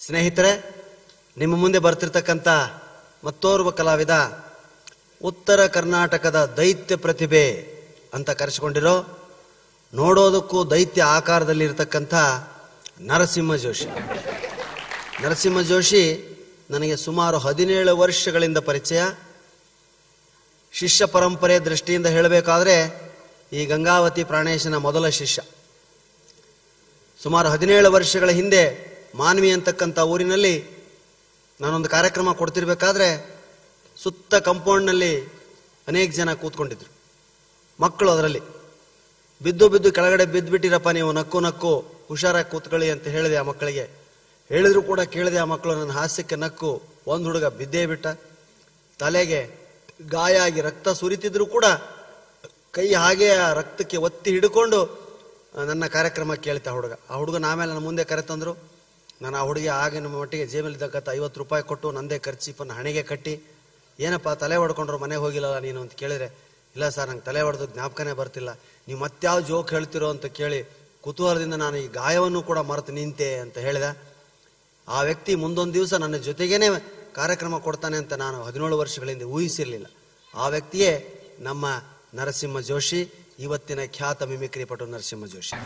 ಸ್ನೇಹಿತರೆ ನಿಮ್ಮ ಮುಂದೆ ಬರ್ತಿರ್ತಕ್ಕಂಥ ಮತ್ತೋರ್ವ ಕಲಾವಿದ ಉತ್ತರ ಕರ್ನಾಟಕದ ದೈತ್ಯ ಪ್ರತಿಭೆ ಅಂತ ಕರೆಸಿಕೊಂಡಿರೋ ನೋಡೋದಕ್ಕೂ ದೈತ್ಯ ಆಕಾರದಲ್ಲಿ ಇರತಕ್ಕಂಥ ನರಸಿಂಹ ಜೋಶಿ ನರಸಿಂಹ ಜೋಶಿ ನನಗೆ ಸುಮಾರು ಹದಿನೇಳು ವರ್ಷಗಳಿಂದ ಪರಿಚಯ ಶಿಷ್ಯ ಪರಂಪರೆ ದೃಷ್ಟಿಯಿಂದ ಹೇಳಬೇಕಾದ್ರೆ ಈ ಗಂಗಾವತಿ ಪ್ರಾಣೇಶನ ಮೊದಲ ಶಿಷ್ಯ ಸುಮಾರು ಹದಿನೇಳು ವರ್ಷಗಳ ಹಿಂದೆ ಮಾನ್ವಿ ಅಂತಕ್ಕಂಥ ಊರಿನಲ್ಲಿ ನಾನೊಂದು ಕಾರ್ಯಕ್ರಮ ಕೊಡ್ತಿರ್ಬೇಕಾದ್ರೆ ಸುತ್ತ ಕಂಪೌಂಡ್ನಲ್ಲಿ ಅನೇಕ ಜನ ಕೂತ್ಕೊಂಡಿದ್ರು ಮಕ್ಕಳು ಅದರಲ್ಲಿ ಬಿದ್ದು ಬಿದ್ದು ಕೆಳಗಡೆ ಬಿದ್ದುಬಿಟ್ಟಿರಪ್ಪ ನೀವು ನಕ್ಕು ನಕ್ಕು ಹುಷಾರಾಗಿ ಕೂತ್ಕೊಳ್ಳಿ ಅಂತ ಹೇಳಿದೆ ಆ ಮಕ್ಕಳಿಗೆ ಹೇಳಿದ್ರು ಕೂಡ ಕೇಳಿದೆ ಆ ಮಕ್ಕಳು ನನ್ನ ಹಾಸ್ಯಕ್ಕೆ ನಕ್ಕು ಒಂದು ಹುಡುಗ ಬಿದ್ದೇ ಬಿಟ್ಟ ತಲೆಗೆ ಗಾಯ ಆಗಿ ರಕ್ತ ಸುರಿತಿದ್ರು ಕೂಡ ಕೈ ಹಾಗೆ ಆ ರಕ್ತಕ್ಕೆ ಒತ್ತಿ ಹಿಡ್ಕೊಂಡು ಆ, ನನ್ನ ಕಾರ್ಯಕ್ರಮ ಕೇಳ್ತಾ ಹುಡುಗ ಆ ಹುಡುಗನ ಆಮೇಲೆ ನನ್ನ ಮುಂದೆ ಕರೆತಂದ್ರು ನಾನು ಆ ಹುಡುಗಿ ಆಗಿನ ಮಟ್ಟಿಗೆ ಜೇಬಲ್ಲಿದ್ದಕ್ಕಂಥ ಐವತ್ತು ರೂಪಾಯಿ ಕೊಟ್ಟು ನಂದೇ ಖರ್ಚೀಫನ್ನು ಹಣೆಗೆ ಕಟ್ಟಿ ಏನಪ್ಪ ತಲೆ ಹೊಡ್ಕೊಂಡ್ರು ಮನೆಗೆ ಹೋಗಿಲ್ಲಲ್ಲ ನೀನು ಅಂತ ಕೇಳಿದ್ರೆ ಇಲ್ಲ ಸರ್ ನಂಗೆ ತಲೆ ಹೊಡೆದು ಜ್ಞಾಪಕನೇ ಬರ್ತಿಲ್ಲ ನೀವು ಮತ್ಯಾವ ಜೋಕ್ ಹೇಳ್ತಿರೋ ಅಂತ ಕೇಳಿ ಕುತೂಹಲದಿಂದ ನಾನು ಈ ಗಾಯವನ್ನು ಕೂಡ ಮರೆತು ನಿಂತೆ ಅಂತ ಹೇಳಿದ ಆ ವ್ಯಕ್ತಿ ಮುಂದೊಂದು ದಿವಸ ನನ್ನ ಜೊತೆಗೇನೆ ಕಾರ್ಯಕ್ರಮ ಕೊಡ್ತಾನೆ ಅಂತ ನಾನು ಹದಿನೇಳು ವರ್ಷಗಳಿಂದ ಊಹಿಸಿರಲಿಲ್ಲ ಆ ವ್ಯಕ್ತಿಯೇ ನಮ್ಮ ನರಸಿಂಹ ಜೋಶಿ ಇವತ್ತಿನ ಖ್ಯಾತ ಮಿಮಿಕ್ರಿ ಪಟು ನರಸಿಂಹ ಜೋಶಿ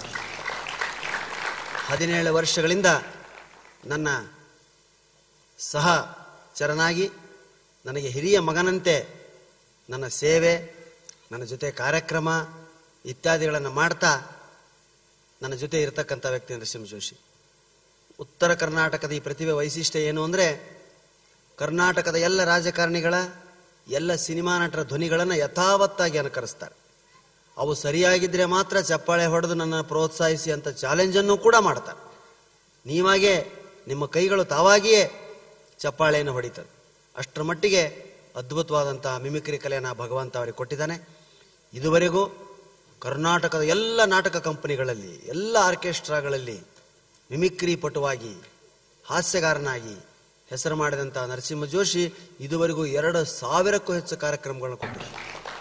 ಹದಿನೇಳು ವರ್ಷಗಳಿಂದ ನನ್ನ ಸಹ ಚರನಾಗಿ ನನಗೆ ಹಿರಿಯ ಮಗನಂತೆ ನನ್ನ ಸೇವೆ ನನ್ನ ಜೊತೆ ಕಾರ್ಯಕ್ರಮ ಇತ್ಯಾದಿಗಳನ್ನು ಮಾಡ್ತಾ ನನ್ನ ಜೊತೆ ಇರತಕ್ಕಂಥ ವ್ಯಕ್ತಿ ನರಸಿಂಹ ಜೋಶಿ ಉತ್ತರ ಕರ್ನಾಟಕದ ಈ ಪ್ರತಿಭೆ ವೈಶಿಷ್ಟ್ಯ ಏನು ಅಂದರೆ ಕರ್ನಾಟಕದ ಎಲ್ಲ ರಾಜಕಾರಣಿಗಳ ಎಲ್ಲ ಸಿನಿಮಾ ನಟರ ಧ್ವನಿಗಳನ್ನು ಯಥಾವತ್ತಾಗಿ ಅನುಕರಿಸ್ತಾರೆ ಅವು ಸರಿಯಾಗಿದ್ದರೆ ಮಾತ್ರ ಚಪ್ಪಾಳೆ ಹೊಡೆದು ನನ್ನ ಪ್ರೋತ್ಸಾಹಿಸಿ ಅಂತ ಚಾಲೆಂಜನ್ನು ಕೂಡ ಮಾಡ್ತಾರೆ ನೀವಾಗೇ ನಿಮ್ಮ ಕೈಗಳು ತಾವಾಗಿಯೇ ಚಪ್ಪಾಳೆಯನ್ನು ಹೊಡಿತದೆ ಅಷ್ಟರ ಮಟ್ಟಿಗೆ ಅದ್ಭುತವಾದಂತಹ ಮಿಮಿಕ್ರಿ ಕಲೆಯನ್ನು ಭಗವಂತ ಅವರಿಗೆ ಕೊಟ್ಟಿದ್ದಾನೆ ಇದುವರೆಗೂ ಕರ್ನಾಟಕದ ಎಲ್ಲ ನಾಟಕ ಕಂಪನಿಗಳಲ್ಲಿ ಎಲ್ಲ ಆರ್ಕೆಸ್ಟ್ರಾಗಳಲ್ಲಿ ಮಿಮಿಕ್ರಿ ಪಟುವಾಗಿ ಹಾಸ್ಯಗಾರನಾಗಿ ಹೆಸರು ಮಾಡಿದಂಥ ನರಸಿಂಹ ಜೋಶಿ ಇದುವರೆಗೂ ಎರಡು ಸಾವಿರಕ್ಕೂ ಹೆಚ್ಚು ಕಾರ್ಯಕ್ರಮಗಳನ್ನು ಕೊಟ್ಟಿದ್ದಾರೆ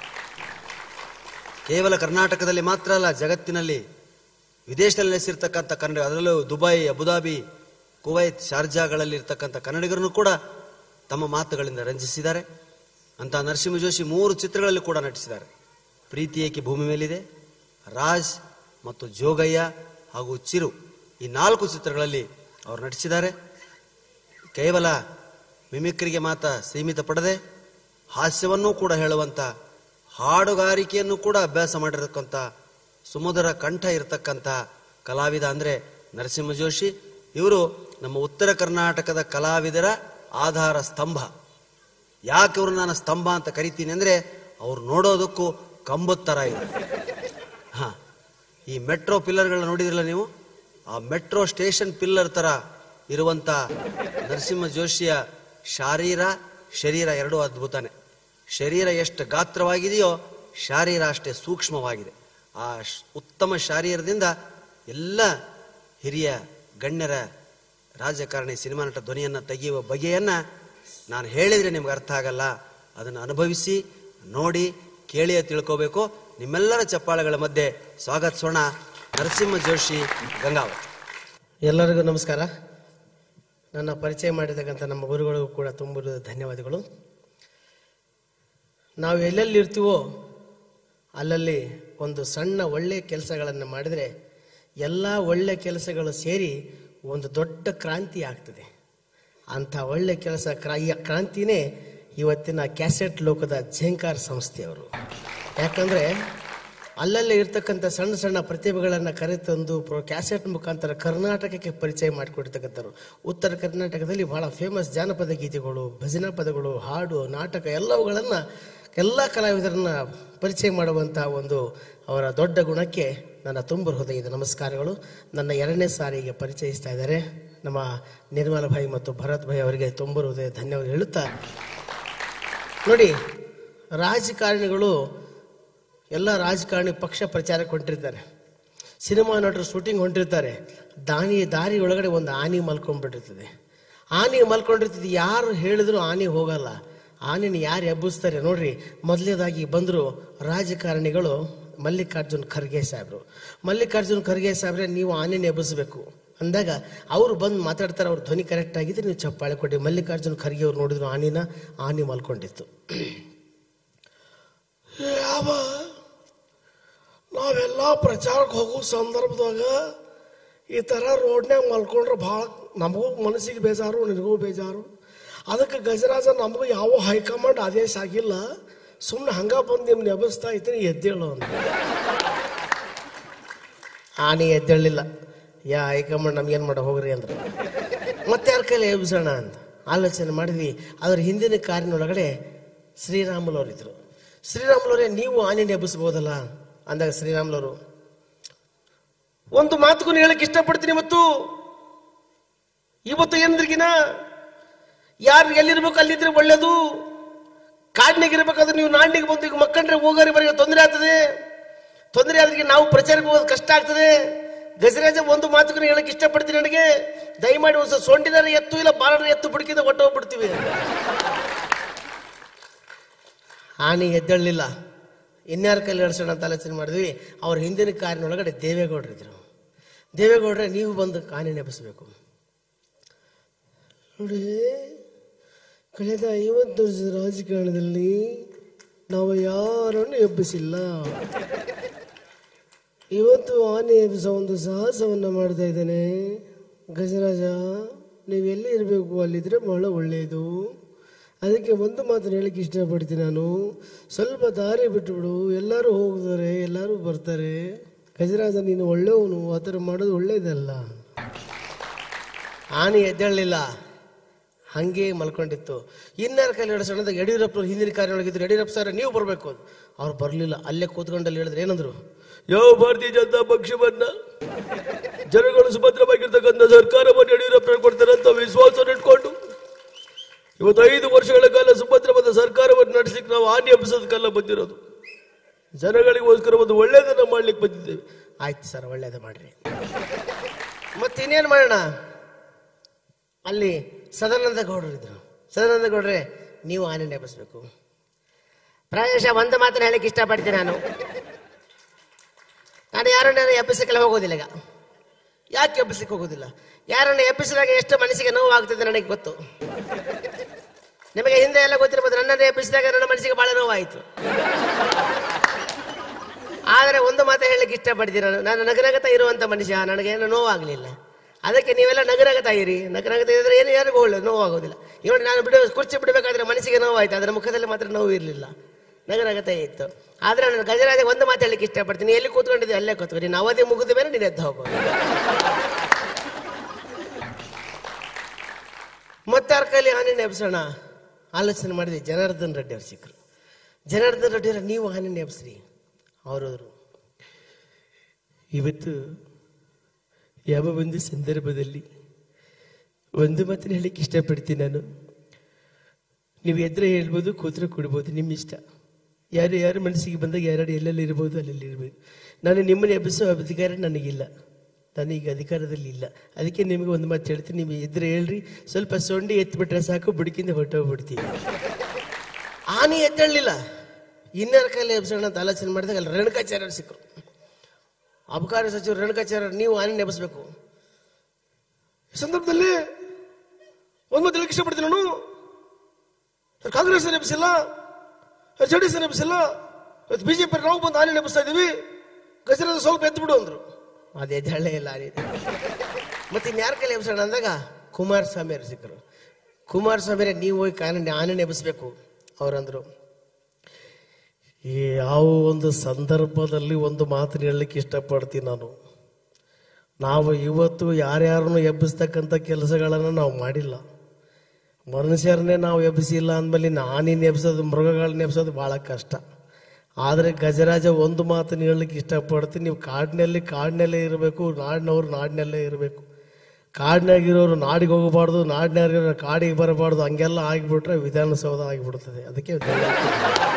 ಕೇವಲ ಕರ್ನಾಟಕದಲ್ಲಿ ಮಾತ್ರ ಅಲ್ಲ ಜಗತ್ತಿನಲ್ಲಿ ವಿದೇಶದಲ್ಲಿ ನೆಲೆಸಿರ್ತಕ್ಕಂಥ ಕನ್ನಡ ಅದರಲ್ಲೂ ದುಬೈ ಅಬುದಾಬಿ ಕುವೈತ್ ಶಾರ್ಜಾಗಳಲ್ಲಿ ಇರ್ತಕ್ಕಂಥ ಕನ್ನಡಿಗರನ್ನು ಕೂಡ ತಮ್ಮ ಮಾತುಗಳಿಂದ ರಂಜಿಸಿದ್ದಾರೆ ಅಂತ ನರಸಿಂಹ ಜೋಶಿ ಮೂರು ಚಿತ್ರಗಳಲ್ಲಿ ಕೂಡ ನಟಿಸಿದ್ದಾರೆ ಪ್ರೀತಿ ಏಕೆ ಭೂಮಿ ಮೇಲಿದೆ ರಾಜ್ ಮತ್ತು ಜೋಗಯ್ಯ ಹಾಗೂ ಚಿರು ಈ ನಾಲ್ಕು ಚಿತ್ರಗಳಲ್ಲಿ ಅವರು ನಟಿಸಿದ್ದಾರೆ ಕೇವಲ ಮಿಮಿಕ್ರಿಗೆ ಮಾತ್ರ ಸೀಮಿತ ಪಡದೆ ಹಾಸ್ಯವನ್ನೂ ಕೂಡ ಹೇಳುವಂಥ ಹಾಡುಗಾರಿಕೆಯನ್ನು ಕೂಡ ಅಭ್ಯಾಸ ಮಾಡಿರತಕ್ಕಂಥ ಸುಮಧುರ ಕಂಠ ಇರತಕ್ಕಂಥ ಕಲಾವಿದ ಅಂದರೆ ನರಸಿಂಹ ಜೋಶಿ ಇವರು ನಮ್ಮ ಉತ್ತರ ಕರ್ನಾಟಕದ ಕಲಾವಿದರ ಆಧಾರ ಸ್ತಂಭ ಯಾಕೆ ಇವರು ನಾನು ಸ್ತಂಭ ಅಂತ ಕರಿತೀನಿ ಅಂದರೆ ಅವ್ರು ನೋಡೋದಕ್ಕೂ ಕಂಬದ ಥರ ಇದೆ ಹಾಂ ಈ ಮೆಟ್ರೋ ಪಿಲ್ಲರ್ಗಳನ್ನ ನೋಡಿದ್ರಲ್ಲ ನೀವು ಆ ಮೆಟ್ರೋ ಸ್ಟೇಷನ್ ಪಿಲ್ಲರ್ ಥರ ಇರುವಂಥ ನರಸಿಂಹ ಜೋಶಿಯ ಶಾರೀರ ಶರೀರ ಎರಡೂ ಅದ್ಭುತನೇ ಶರೀರ ಎಷ್ಟು ಗಾತ್ರವಾಗಿದೆಯೋ ಶಾರೀರ ಅಷ್ಟೇ ಸೂಕ್ಷ್ಮವಾಗಿದೆ ಆ ಶ್- ಉತ್ತಮ ಶಾರೀರದಿಂದ ಎಲ್ಲ ಹಿರಿಯ ಗಣ್ಯರ ರಾಜಕಾರಣಿ ಸಿನಿಮಾ ನಟ ಧ್ವನಿಯನ್ನು ತೆಗೆಯುವ ಬಗೆಯನ್ನು ನಾನು ಹೇಳಿದರೆ ನಿಮ್ಗೆ ಅರ್ಥ ಆಗಲ್ಲ ಅದನ್ನು ಅನುಭವಿಸಿ ನೋಡಿ ಕೇಳಿಯೇ ತಿಳ್ಕೋಬೇಕು ನಿಮ್ಮೆಲ್ಲರ ಚಪ್ಪಾಳೆಗಳ ಮಧ್ಯೆ ಸ್ವಾಗತಿಸೋಣ ನರಸಿಂಹ ಜೋಶಿ ಗಂಗಾವತಿ ಎಲ್ಲರಿಗೂ ನಮಸ್ಕಾರ ನನ್ನ ಪರಿಚಯ ಮಾಡಿರ್ತಕ್ಕಂಥ ನಮ್ಮ ಗುರುಗಳಿಗೂ ಕೂಡ ತುಂಬ ಧನ್ಯವಾದಗಳು ನಾವು ಎಲ್ಲೆಲ್ಲಿ ಇರ್ತೀವೋ ಅಲ್ಲಲ್ಲಿ ಒಂದು ಸಣ್ಣ ಒಳ್ಳೆ ಕೆಲಸಗಳನ್ನು ಮಾಡಿದರೆ ಎಲ್ಲ ಒಳ್ಳೆ ಕೆಲಸಗಳು ಸೇರಿ ಒಂದು ದೊಡ್ಡ ಕ್ರಾಂತಿ ಆಗ್ತದೆ ಅಂಥ ಒಳ್ಳೆ ಕೆಲಸ ಕ್ರಾ ಈ ಕ್ರಾಂತಿನೇ ಇವತ್ತಿನ ಕ್ಯಾಸೆಟ್ ಲೋಕದ ಝೇಂಕಾರ್ ಸಂಸ್ಥೆಯವರು ಯಾಕಂದರೆ ಅಲ್ಲಲ್ಲೇ ಇರ್ತಕ್ಕಂಥ ಸಣ್ಣ ಸಣ್ಣ ಪ್ರತಿಭೆಗಳನ್ನು ಕರೆತಂದು ಪ್ರೋ ಕ್ಯಾಸೆಟ್ ಮುಖಾಂತರ ಕರ್ನಾಟಕಕ್ಕೆ ಪರಿಚಯ ಮಾಡಿಕೊಡ್ತಕ್ಕಂಥವ್ರು ಉತ್ತರ ಕರ್ನಾಟಕದಲ್ಲಿ ಬಹಳ ಫೇಮಸ್ ಜಾನಪದ ಗೀತೆಗಳು ಭಜನಾ ಪದಗಳು ಹಾಡು ನಾಟಕ ಎಲ್ಲವುಗಳನ್ನು ಎಲ್ಲ ಕಲಾವಿದರನ್ನ ಪರಿಚಯ ಮಾಡುವಂಥ ಒಂದು ಅವರ ದೊಡ್ಡ ಗುಣಕ್ಕೆ ನನ್ನ ತುಂಬ ಹೃದಯದ ನಮಸ್ಕಾರಗಳು ನನ್ನ ಎರಡನೇ ಸಾರಿಗೆ ಪರಿಚಯಿಸ್ತಾ ಇದ್ದಾರೆ ನಮ್ಮ ನಿರ್ಮಲ ಭಾಯಿ ಮತ್ತು ಭರತ್ ಭಾಯಿ ಅವರಿಗೆ ತುಂಬ ಹೃದಯ ಧನ್ಯವಾದ ಹೇಳುತ್ತಾ ನೋಡಿ ರಾಜಕಾರಣಿಗಳು ಎಲ್ಲ ರಾಜಕಾರಣಿ ಪಕ್ಷ ಪ್ರಚಾರಕ್ಕೆ ಹೊಂಟಿರ್ತಾರೆ ಸಿನಿಮಾ ನಟರು ಶೂಟಿಂಗ್ ಹೊಂಟಿರ್ತಾರೆ ದಾನಿ ದಾರಿ ಒಳಗಡೆ ಒಂದು ಆನೆ ಮಲ್ಕೊಂಡ್ಬಿಟ್ಟಿರ್ತದೆ ಆನೆ ಮಲ್ಕೊಂಡಿರ್ತದೆ ಯಾರು ಹೇಳಿದ್ರು ಆನೆ ಹೋಗಲ್ಲ ಆನೆನ ಯಾರು ಎಬ್ಬಿಸ್ತಾರೆ ನೋಡ್ರಿ ಮೊದಲನೇದಾಗಿ ಬಂದರು ರಾಜಕಾರಣಿಗಳು ಮಲ್ಲಿಕಾರ್ಜುನ್ ಖರ್ಗೆ ಸಾಹೇಬರು ಮಲ್ಲಿಕಾರ್ಜುನ್ ಖರ್ಗೆ ಸಾಹೇಬ್ರೆ ನೀವು ಆನೆನ ಎಬ್ಬಿಸ್ಬೇಕು ಅಂದಾಗ ಅವರು ಬಂದು ಮಾತಾಡ್ತಾರೆ ಅವ್ರ ಧ್ವನಿ ಕರೆಕ್ಟ್ ಆಗಿದ್ರೆ ನೀವು ಚಪ್ಪಾಳೆ ಕೊಟ್ಟು ಮಲ್ಲಿಕಾರ್ಜುನ ಖರ್ಗೆ ಅವ್ರು ನೋಡಿದ್ರು ಆನಿನ ಆನಿ ಮಲ್ಕೊಂಡಿತ್ತು ಯಾವ ನಾವೆಲ್ಲ ಪ್ರಚಾರಕ್ಕೆ ಹೋಗೋ ಸಂದರ್ಭದಾಗ ಈ ಥರ ರೋಡ್ನ್ಯಾಗ ಮಲ್ಕೊಂಡ್ರೆ ಭಾಳ ನಮಗೂ ಮನಸ್ಸಿಗೆ ಬೇಜಾರು ನಿನಗೂ ಬೇಜಾರು ಅದಕ್ಕೆ ಗಜರಾಜ ನಮಗೂ ಯಾವ ಹೈಕಮಾಂಡ್ ಆದೇಶ ಆಗಿಲ್ಲ ಸುಮ್ಮನೆ ಹಂಗ ಬಂದು ನಿಮ್ನ ಎಬ್ಬಿಸ್ತಾ ಇದ್ದೀನಿ ಎದ್ದೇಳು ಅಂತ ಆನೆ ಎದ್ದೇಳಲಿಲ್ಲ ಯಾ ಹೈಕಮಾಂಡ್ ನಮ್ಗೇನು ಮಾಡೋ ಹೋಗ್ರಿ ಅಂದ್ರೆ ಮತ್ತೆ ಯಾರ ಕೈಲಿ ಎಬ್ಸೋಣ ಅಂತ ಆಲೋಚನೆ ಮಾಡಿದ್ವಿ ಅದ್ರ ಹಿಂದಿನ ಕಾರಿನೊಳಗಡೆ ಶ್ರೀರಾಮುಲವ್ರು ಶ್ರೀರಾಮುಲವರೇ ನೀವು ಆನೆನ ಎಬ್ಬಿಸ್ಬೋದಲ್ಲ ಅಂದಾಗ ಶ್ರೀರಾಮುಲವರು ಒಂದು ಮಾತುಗೂ ಹೇಳಕ್ ಇಷ್ಟಪಡ್ತೀನಿ ಇವತ್ತು ಇವತ್ತು ಏನ್ರಿಗಿನ ಯಾರು ಎಲ್ಲಿರ್ಬೇಕು ಅಲ್ಲಿದ್ರೆ ಒಳ್ಳೇದು ಕಾಡ್ನಾಗ ಇರ್ಬೇಕಾದ್ರೆ ನೀವು ನಾಡಿಗೆ ಬಂದು ಈಗ ಮಕ್ಕಂಡ್ರೆ ಹೋಗೋರಿ ಬರೀ ತೊಂದರೆ ಆಗ್ತದೆ ತೊಂದರೆ ಆದ್ರೆ ನಾವು ಪ್ರಚಾರಕ್ಕೆ ಹೋಗೋದು ಕಷ್ಟ ಆಗ್ತದೆ ಗಜರಾಜ ಒಂದು ಮಾತುಗೂ ಹೇಳಕ್ ಇಷ್ಟಪಡ್ತೀನಿ ನನಗೆ ದಯಮಾಡಿ ಒಂದು ಸ್ವಲ್ಪ ಸೊಂಡಿನಾರ ಎತ್ತು ಇಲ್ಲ ಬಾಲರ ಎತ್ತು ಬಿಡ್ಕಿಂದ ಹೊಟ್ಟೋಗ್ಬಿಡ್ತೀವಿ ಆನೆ ಎದ್ದೇಳಲಿಲ್ಲ ಇನ್ಯಾರ ಕೈಲಿ ನಡೆಸೋಣ ಅಂತ ಆಲೋಚನೆ ಮಾಡಿದ್ವಿ ಅವ್ರ ಹಿಂದಿನ ಕಾರಿನೊಳಗಡೆ ದೇವೇಗೌಡರು ಇದ್ರು ದೇವೇಗೌಡ್ರೆ ನೀವು ಬಂದು ಕಾನೆ ನೆಪಿಸ್ಬೇಕು ನೋಡಿ ಕಳೆದ ಐವತ್ತು ವರ್ಷದ ರಾಜಕಾರಣದಲ್ಲಿ ನಾವು ಯಾರನ್ನು ಎಬ್ಬಿಸಿಲ್ಲ ಇವತ್ತು ಆನೆ ಎಬ್ಬಿಸೋ ಒಂದು ಸಾಹಸವನ್ನು ಮಾಡ್ತಾ ಇದ್ದೇನೆ ಗಜರಾಜ ನೀವು ಎಲ್ಲಿ ಇರಬೇಕು ಅಲ್ಲಿದ್ರೆ ಬಹಳ ಒಳ್ಳೆಯದು ಅದಕ್ಕೆ ಒಂದು ಮಾತನ್ನು ಹೇಳಕ್ಕೆ ಇಷ್ಟಪಡ್ತೀನಿ ನಾನು ಸ್ವಲ್ಪ ದಾರಿ ಬಿಟ್ಟುಬಿಡು ಎಲ್ಲರೂ ಹೋಗ್ತಾರೆ ಎಲ್ಲರೂ ಬರ್ತಾರೆ ಗಜರಾಜ ನೀನು ಒಳ್ಳೆಯವನು ಆ ಥರ ಮಾಡೋದು ಒಳ್ಳೇದಲ್ಲ ಆನೆ ಎದ್ದೇಳಲಿಲ್ಲ ಹಂಗೆ ಮಲ್ಕೊಂಡಿತ್ತು ಇನ್ನಾರ ಕೈಲಿ ನಡೆಸೋಣ ಯಡಿಯೂರಪ್ಪನವ್ರು ಹಿಂದಿನ ಕಾರ್ಯೊಳಗಿದ್ರು ಯಡಿಯೂರಪ್ಪ ಸರ್ ನೀವು ಬರಬೇಕು ಅವ್ರು ಬರಲಿಲ್ಲ ಅಲ್ಲೇ ಕೂತ್ಕೊಂಡಲ್ಲಿ ಹೇಳಿದ್ರೆ ಏನಂದ್ರು ಯಾವ ಭಾರತೀಯ ಜನತಾ ಪಕ್ಷವನ್ನ ಜನಗಳು ಸುಭದ್ರವಾಗಿರ್ತಕ್ಕಂಥ ಸರ್ಕಾರವನ್ನು ಯಡಿಯೂರಪ್ಪ ಕೊಡ್ತಾರೆ ಅಂತ ವಿಶ್ವಾಸ ಇಟ್ಕೊಂಡು ಇವತ್ತು ಐದು ವರ್ಷಗಳ ಕಾಲ ಸುಭದ್ರವಾದ ಸರ್ಕಾರವನ್ನು ನಡೆಸಲಿಕ್ಕೆ ನಾವು ಹಾನಿ ಹಬ್ಬಿಸೋದಕ್ಕೆಲ್ಲ ಬಂದಿರೋದು ಜನಗಳಿಗೋಸ್ಕರ ಒಂದು ಒಳ್ಳೆಯದನ್ನ ಮಾಡ್ಲಿಕ್ಕೆ ಬಂದಿದ್ದೇವೆ ಆಯ್ತು ಸರ್ ಒಳ್ಳೇದು ಮಾಡ್ರಿ ಮತ್ತೆ ಇನ್ನೇನು ಮಾಡೋಣ ಅಲ್ಲಿ ಸದಾನಂದ ಗೌಡರು ಇದ್ರು ಸದಾನಂದ ಗೌಡ್ರೆ ನೀವು ಆನೆ ನೆಬಸ್ಬೇಕು ಪ್ರಾಯಶಃ ಒಂದು ಮಾತನ್ನ ಹೇಳಕ್ಕೆ ಇಷ್ಟಪಡ್ತೀನಿ ನಾನು ನಾನು ಯಾರನ್ನ ಎಬ್ಬಿಸಕ್ಕೆಲ್ಲ ಹೋಗೋದಿಲ್ಲ ಈಗ ಯಾಕೆ ಎಬ್ಬಿಸಕ್ಕೆ ಹೋಗೋದಿಲ್ಲ ಯಾರನ್ನ ಎಬ್ಬಿಸಿದಾಗ ಎಷ್ಟು ಮನಸ್ಸಿಗೆ ನೋವು ಆಗ್ತದೆ ನನಗೆ ಗೊತ್ತು ನಿಮಗೆ ಹಿಂದೆ ಎಲ್ಲ ಗೊತ್ತಿರ್ಬೋದು ನನ್ನನ್ನು ಎಬ್ಬಿಸಿದಾಗ ನನ್ನ ಮನಸ್ಸಿಗೆ ಬಹಳ ನೋವಾಯಿತು ಆದರೆ ಒಂದು ಮಾತು ಹೇಳಲಿಕ್ಕೆ ಇಷ್ಟಪಡ್ತೀನಿ ನಾನು ನಾನು ನಗನಗತ ಇರುವಂತ ಮನುಷ್ಯ ನನಗೇನು ನೋವಾಗಲಿಲ್ಲ ಅದಕ್ಕೆ ನೀವೆಲ್ಲ ನಗನಗತ ಇರಿ ನಗನಗತ ಇದ್ರೆ ಏನು ಯಾರಿಗೂ ಒಳ್ಳೆ ನೋವಾಗೋದಿಲ್ಲ ಇವಾಗ ನಾನು ಬಿಡ ಕುರ್ಚಿ ಬಿಡಬೇಕಾದ್ರೆ ಮನಸ್ಸಿಗೆ ನೋವಾಯ್ತು ಅದರ ಮುಖದಲ್ಲಿ ಮಾತ್ರ ನೋವು ಇರಲಿಲ್ಲ ನಗನಗತ ಇತ್ತು ಆದ್ರೆ ನಾನು ಗಜರಾಜ ಒಂದು ಮಾತು ಹೇಳಲಿಕ್ಕೆ ಇಷ್ಟಪಡ್ತೀನಿ ಎಲ್ಲಿ ಕೂತ್ಕೊಂಡಿದ್ದೆ ಅಲ್ಲೇ ಕೂತ್ಕೊ ನೀನು ಅವಧಿ ಮುಗಿದ ಮೇಲೆ ನೀನು ಎದ್ದು ಹೋಗು ಮತ್ತೆ ಯಾರ ಕೈಲಿ ಆನೆ ನೆಬ್ಸೋಣ ಆಲೋಚನೆ ಮಾಡಿದ್ವಿ ಜನಾರ್ದನ್ ರೆಡ್ಡಿ ಅವ್ರು ಸಿಕ್ಕರು ಜನಾರ್ದನ್ ರೆಡ್ಡಿ ಅವ್ರು ನೀವು ಆನೆ ನೆಬ್ಸ್ರಿ ಅವರವರು ಇವತ್ತು ಯಾವ ಒಂದು ಸಂದರ್ಭದಲ್ಲಿ ಒಂದು ಮಾತನ್ನ ಹೇಳಲಿಕ್ಕೆ ಇಷ್ಟಪಡ್ತೀನಿ ನಾನು ನೀವು ಎದ್ರೆ ಹೇಳ್ಬೋದು ಕೂತ್ರೆ ಕೊಡ್ಬೋದು ನಿಮ್ಮ ಇಷ್ಟ ಯಾರು ಯಾರು ಮನಸ್ಸಿಗೆ ಬಂದಾಗ ಯಾರು ಎಲ್ಲೆಲ್ಲಿ ಇರ್ಬೋದು ಅಲ್ಲೆಲ್ಲಿ ಇರ್ಬೋದು ನಾನು ನಿಮ್ಮನ್ನು ಎಬ್ಬಿಸೋ ಅಧಿಕಾರ ನನಗಿಲ್ಲ ನಾನು ಈಗ ಅಧಿಕಾರದಲ್ಲಿ ಇಲ್ಲ ಅದಕ್ಕೆ ನಿಮಗೆ ಒಂದು ಮಾತು ಹೇಳ್ತೀನಿ ನೀವು ಎದ್ರೆ ಹೇಳ್ರಿ ಸ್ವಲ್ಪ ಸೊಂಡಿ ಎತ್ಬಿಟ್ರೆ ಸಾಕು ಬುಡಕಿಂದ ಹೊಟ್ಟೋಗ್ಬಿಡ್ತೀವಿ ಆನೆ ಎದ್ದೇಳಲಿಲ್ಲ ಇನ್ನರ ಕೈಲಿ ಎಬ್ಸೋಣ ಅಂತ ಆಲೋಚನೆ ಮಾಡಿದಾಗ ಅಲ್ಲಿ ರೇಣುಕಾಚಾರ್ಯರು ಸಿಕ್ಕರು ಅಬಕಾರಿ ಸಚಿವರು ರೇಣುಕಾಚಾರ್ಯರು ನೀವು ಆನೆ ನೆಬಸ್ಬೇಕು ಈ ಸಂದರ್ಭದಲ್ಲಿ ಒಂದು ಮಾತು ಹೇಳಕ್ಕೆ ಇಷ್ಟಪಡ್ತೀನಿ ನಾನು ಕಾಂಗ್ರೆಸ್ ನೆನಪಿಸಿಲ್ಲ ಜೆ ಡಿ ಎಸ್ ನೆನಪಿಸಿಲ್ಲ ಇವತ್ತು ಬಿಜೆಪಿ ನಾವು ಬಂದು ಆನೆ ನೆನಪಿಸ್ತಾ ಇದೀವಿ ಗಜರಾಜ ಸ್ವಲ್ಪ ಎದ್ದು ಬಿಡು ಅಂದ್ರು ಅದು ಎದ್ದೇಳೇ ಇಲ್ಲ ಆನೆ ಮತ್ತೆ ಇನ್ಯಾರ ಕೈಲಿ ಎಬ್ಸೋಣ ಅಂದಾಗ ಕುಮಾರಸ್ವಾಮಿ ಅವರು ಸಿಕ್ಕರು ಕುಮಾರಸ್ವಾಮಿ ನೀವು ಹೋಗಿ ಕಾನೂನು ಆನೆ ನೆಬಸ್ಬೇಕು ಅವರಂದ್ರು ಈ ಯಾವ ಒಂದು ಸಂದರ್ಭದಲ್ಲಿ ಒಂದು ಮಾತನ್ನ ಹೇಳಲಿಕ್ಕೆ ಇಷ್ಟಪಡ್ತೀನಿ ನಾನು ನಾವು ಇವತ್ತು ಯಾರ್ಯಾರನ್ನು ಎಬ್ಬಿಸ್ತಕ್ಕಂಥ ಕೆಲಸಗಳನ್ನು ನಾವು ಮಾಡಿಲ್ಲ ಮನುಷ್ಯರನ್ನೇ ನಾವು ಎಬ್ಬಿಸಿಲ್ಲ ಅಂದಮೇಲೆ ನಾನಿನ್ ಎಬ್ಸೋದು ಮೃಗಗಳನ್ನ ಎಬ್ಸೋದು ಭಾಳ ಕಷ್ಟ ಆದರೆ ಗಜರಾಜ ಒಂದು ಮಾತನ್ನ ಹೇಳಲಿಕ್ಕೆ ಇಷ್ಟಪಡ್ತೀನಿ ನೀವು ಕಾಡಿನಲ್ಲಿ ಕಾಡಿನಲ್ಲೇ ಇರಬೇಕು ನಾಡಿನವ್ರು ನಾಡಿನಲ್ಲೇ ಇರಬೇಕು ಕಾಡಿನಾಗಿರೋರು ನಾಡಿಗೆ ಹೋಗಬಾರ್ದು ನಾಡಿನಾಗಿರೋರು ಕಾಡಿಗೆ ಬರಬಾರ್ದು ಹಂಗೆಲ್ಲ ಆಗಿಬಿಟ್ರೆ ವಿಧಾನಸೌಧ ಆಗಿಬಿಡ್ತದೆ ಅದಕ್ಕೆ ದಯವಿಟ್ಟು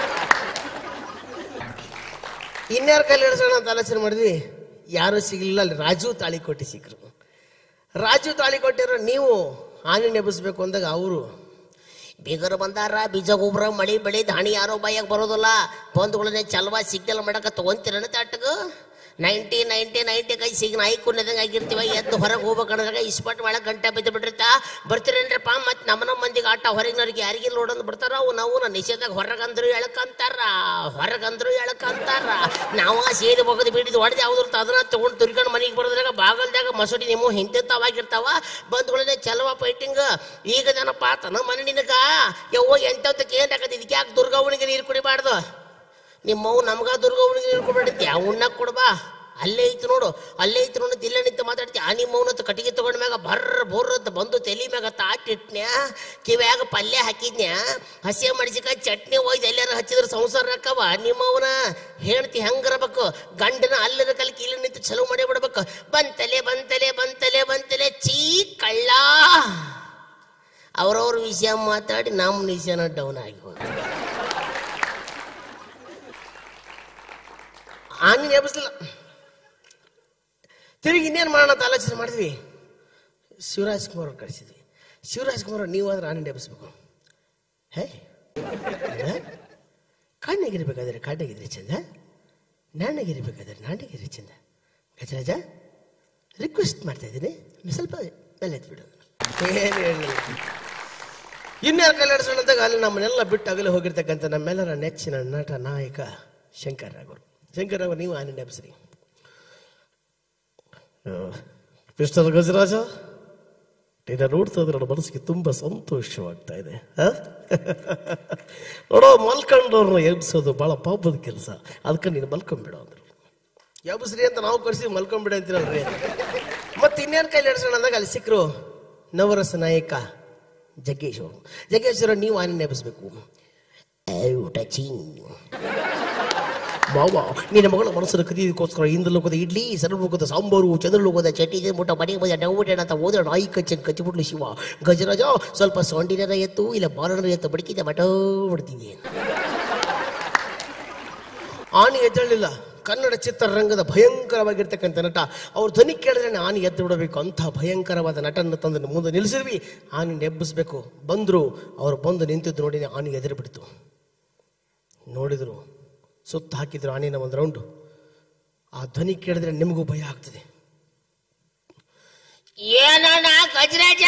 ಇನ್ಯಾರ ಕೈಲಿ ಎಡ್ಸೋಣ ಅಂತ ಆಲೋಚನೆ ಮಾಡಿದ್ವಿ ಯಾರು ಸಿಗಲಿಲ್ಲ ಅಲ್ಲಿ ರಾಜು ತಾಳಿಕೋಟೆ ಸಿಕ್ಕರು ರಾಜು ತಾಳಿಕೋಟೆರು ನೀವು ಆನೆ ನೆಬಸ್ಬೇಕು ಅಂದಾಗ ಅವರು ಬೀಗರು ಬಂದಾರ ಬೀಜ ಗೊಬ್ಬರ ಮಳಿ ಬೆಳಿ ಧಾಣಿ ಯಾರೋ ಬಾಯಾಗ ಬರೋದಿಲ್ಲ ಬಂಧುಗಳನ್ನೇ ಚಲ್ವಾ ಸಿಗ್ನಲ್ ಮಾಡಕ ತಗೊಂತೀರನ ತಾಟಗ ನೈಂಟಿ ನೈಂಟಿ ನೈಂಟಿ ಕೈ ಸಿಗ್ ನಾಯಿ ಕುನ್ನದಂಗ ಆಗಿರ್ತೀವ ಎದ್ದು ಹೊರಗೆ ಹೋಗ್ಬೇಕಂದಾಗ ಇಸ್ಪಟ್ ಒಳಗೆ ಗಂಟೆ ಬಿದ್ದು ಬಿಟ್ಟಿರ್ತಾ ಬರ್ತೀರೇನ್ರಪ್ಪ ಮತ್ತೆ ನಮ್ಮ ನಮ್ಮ ಮಂದಿಗೆ ಆಟ ಹೊರಗಿನವ್ರಿಗೆ ಯಾರಿಗೆ ನೋಡಂದ್ ಬಿಡ್ತಾರ ಅವು ನಾವು ನನ್ನ ನಿಷೇಧಾಗ ಹೊರಗಂದ್ರು ಎಳಕಂತಾರ ಹೊರಗಂದ್ರು ಎಳಕಂತಾರ ನಾವ ಸೇರಿ ಬಗದು ಬಿಡಿದು ಹೊಡೆದು ಯಾವ್ದು ಅದನ್ನ ತಗೊಂಡು ತಿರ್ಕೊಂಡು ಮನೆಗೆ ಬರೋದ್ರಾಗ ಬಾಗಲ್ದಾಗ ಮಸೂಡಿ ನಿಮ್ಮ ಹಿಂತಿಂತವಾಗಿರ್ತಾವ ಬಂದ್ಗಳೇ ಚಲವ ಫೈಟಿಂಗ್ ಈಗ ಏನಪ್ಪ ತನ್ನ ಮನೆ ನಿನಗ ಯವ್ವ ಎಂತಕ್ಕೆ ಏನ್ ಹಾಕದ್ ಇದಕ್ಕೆ ಯಾಕೆ ದುರ್ಗವ್ವನಿಗೆ ನೀರು ಕುಡಿಬಾರ್ದು ನಿಮ್ಮವು ನಮ್ಗ ದುರ್ಗವ್ವನಿಗೆ ನೀರು ಕೊಡ್ಬೇಡಿ ಅವನ್ನ ಕೊಡ್ಬಾ ಅಲ್ಲೇ ಐತಿ ನೋಡು ಅಲ್ಲೇ ಐತಿ ನೋಡು ದಿಲ್ಲ ನಿಂತು ಮಾತಾಡ್ತಿ ಆ ನಿಮ್ಮವನ ಕಟ್ಟಿಗೆ ತಗೊಂಡ ಮ್ಯಾಗ ಬರ್ರ ಬೋರ್ ಅಂತ ಬಂದು ತಲಿ ಮ್ಯಾಗ ತಾಟಿಟ್ನ್ಯಾ ಕಿವ್ಯಾಗ ಪಲ್ಯ ಹಾಕಿದ್ನ್ಯಾ ಹಸಿ ಮೆಣಸಿಕಾಯಿ ಚಟ್ನಿ ಒಯ್ದು ಎಲ್ಲಾರು ಹಚ್ಚಿದ್ರೆ ಸಂಸಾರ ರಕ್ಕವ ನಿಮ್ಮವನ ಹೇಳ್ತಿ ಹೆಂಗಿರ್ಬೇಕು ಗಂಡನ ಅಲ್ಲರ ಕಲಿಕೆ ಇಲ್ಲಿ ನಿಂತು ಚಲೋ ಮಾಡಿ ಬಿಡ್ಬೇಕು ಬಂತಲೆ ಬಂತಲೆ ಬಂತಲೆ ಬಂತಲೆ ಚೀ ಕಳ್ಳ ಅವ್ರವ್ರ ವಿಷಯ ಮಾತಾಡಿ ನಮ್ಮ ವಿಷಯನ ಡೌನ್ ಆಗಿ ಹೋಗ್ತದೆ ಆನಿನ ಎಬ್ಬಿಸ್ಲಿಲ್ಲ ತಿರುಗಿ ಇನ್ನೇನು ಮಾಡೋಣ ಅಂತ ಆಲೋಚನೆ ಮಾಡಿದ್ವಿ ಶಿವರಾಜ್ ಕುಮಾರ್ ಅವ್ರು ಕಳಿಸಿದ್ವಿ ಶಿವರಾಜ್ ಕುಮಾರ್ ಅವ್ರು ನೀವಾದ್ರೆ ಆನಿನ ಎಬ್ಬಿಸ್ಬೇಕು ಹೇ ಕಣ್ಣಾಗಿರ್ಬೇಕಾದ್ರೆ ಕಾಡ್ನಾಗಿದ್ರೆ ಚಂದ ನಾಣ್ಣಾಗಿರ್ಬೇಕಾದ್ರೆ ನಾಣ್ಣಾಗಿರಿ ಚಂದ ಗಜರಾಜ ರಿಕ್ವೆಸ್ಟ್ ಮಾಡ್ತಾ ಇದ್ದೀನಿ ಸ್ವಲ್ಪ ಮೇಲೆ ಎತ್ಬಿಡು ಏನು ಹೇಳಲಿಲ್ಲ ಇನ್ಯಾರು ಕಲ್ಯಾಣಿಸೋಣ ಅಂದಾಗ ಅಲ್ಲಿ ನಮ್ಮನ್ನೆಲ್ಲ ಬಿಟ್ಟು ಅಗಲಿ ಹೋಗಿರ್ತಕ್ಕಂಥ ನಮ್ಮೆಲ್ಲರ ನೆಚ್ಚಿನ ನಟ ನಾಯಕ ಶಂಕರ್ ರಾವ್ ಅವರು ಶಂಕರ್ ರಾವ್ ನೀವು ಆನಂದ ಎಬ್ಸ್ರಿ ಮಿಸ್ಟರ್ ಗಜರಾಜ ನಿನ್ನ ನೋಡ್ತಾ ಇದ್ರೆ ನನ್ನ ಮನಸ್ಸಿಗೆ ತುಂಬ ಸಂತೋಷವಾಗ್ತಾ ಇದೆ ಆ? ನೋಡೋ ಮಲ್ಕೊಂಡವ್ರನ್ನ ಎಬ್ಸೋದು ಭಾಳ ಪಾಪದ ಕೆಲಸ ಅದಕ್ಕೆ ನೀನು ಮಲ್ಕೊಂಬಿಡು ಅಂದ್ರು ಎಬ್ಸ್ರಿ ಅಂತ ನಾವು ಕಳಿಸಿ ಮಲ್ಕೊಂಬಿಡ ಅಂತೀರಲ್ರಿ ಮತ್ತೆ ಇನ್ನೇನು ಕೈಲಿ ಹಿಡ್ಸೋಣ ಅಂದಾಗ ಅಲ್ಲಿ ಸಿಕ್ಕರು ನವರಸ ನಾಯಕ ಜಗ್ಗೇಶ್ ಅವರು ಜಗ್ಗೇಶ್ ಅವರು ನೀವು ಆನಂದ ಎಬ್ಬಿಸ್ಬೇಕು ಊಟ ಮಾವ ನಿನ್ನ ಮಗಳ ಮನಸ್ಸನ್ನು ಕದಿಯೋದಕ್ಕೋಸ್ಕರ ಇಂದ ಲೋಕದ ಇಡ್ಲಿ ಸರಳ ಲೋಕದ ಸಾಂಬಾರು ಚಂದ್ರ ಲೋಕದ ಚಟ್ನಿ ಮುಟ್ಟ ಮನೆಗೆ ಬಂದ ಡೌಟೇಣ ಅಂತ ಹೋದ್ರೆ ನಾಯಿ ಕಚ್ಚಿ ಕಚ್ಚಿಬಿಡ್ಲು ಶಿವ ಗಜರಾಜ ಸ್ವಲ್ಪ ಸೊಂಡಿನರ ಎತ್ತು ಇಲ್ಲ ಬಾಲನರ ಎತ್ತು ಬಡಕಿದ್ದೆ ಮಠ ಬಿಡ್ತೀವಿ ಆನೆ ಎದ್ದೇಳಲಿಲ್ಲ ಕನ್ನಡ ಚಿತ್ರರಂಗದ ಭಯಂಕರವಾಗಿರ್ತಕ್ಕಂಥ ನಟ ಅವ್ರ ಧ್ವನಿ ಕೇಳಿದ್ರೆ ಆನೆ ಎದ್ದು ಬಿಡಬೇಕು ಅಂಥ ಭಯಂಕರವಾದ ನಟನ ತಂದು ಮುಂದೆ ನಿಲ್ಲಿಸಿದ್ವಿ ಆನೆ ಎಬ್ಬಿಸ್ಬೇಕು ಬಂದರು ಅವ್ರು ಬಂದು ನಿಂತಿದ್ದು ನೋಡಿ ಆನೆ ಎದುರು ಬಿಡ್ತು ನೋಡಿದ್ರು ಸುತ್ತ ಹಾಕಿದ್ರು ಆನೆನ ಒಂದು ರೌಂಡು ಆ ಧ್ವನಿ ಕೇಳಿದ್ರೆ ನಿಮಗೂ ಭಯ ಆಗ್ತದೆ ಏನಣ್ಣ ಗಜರಾಜ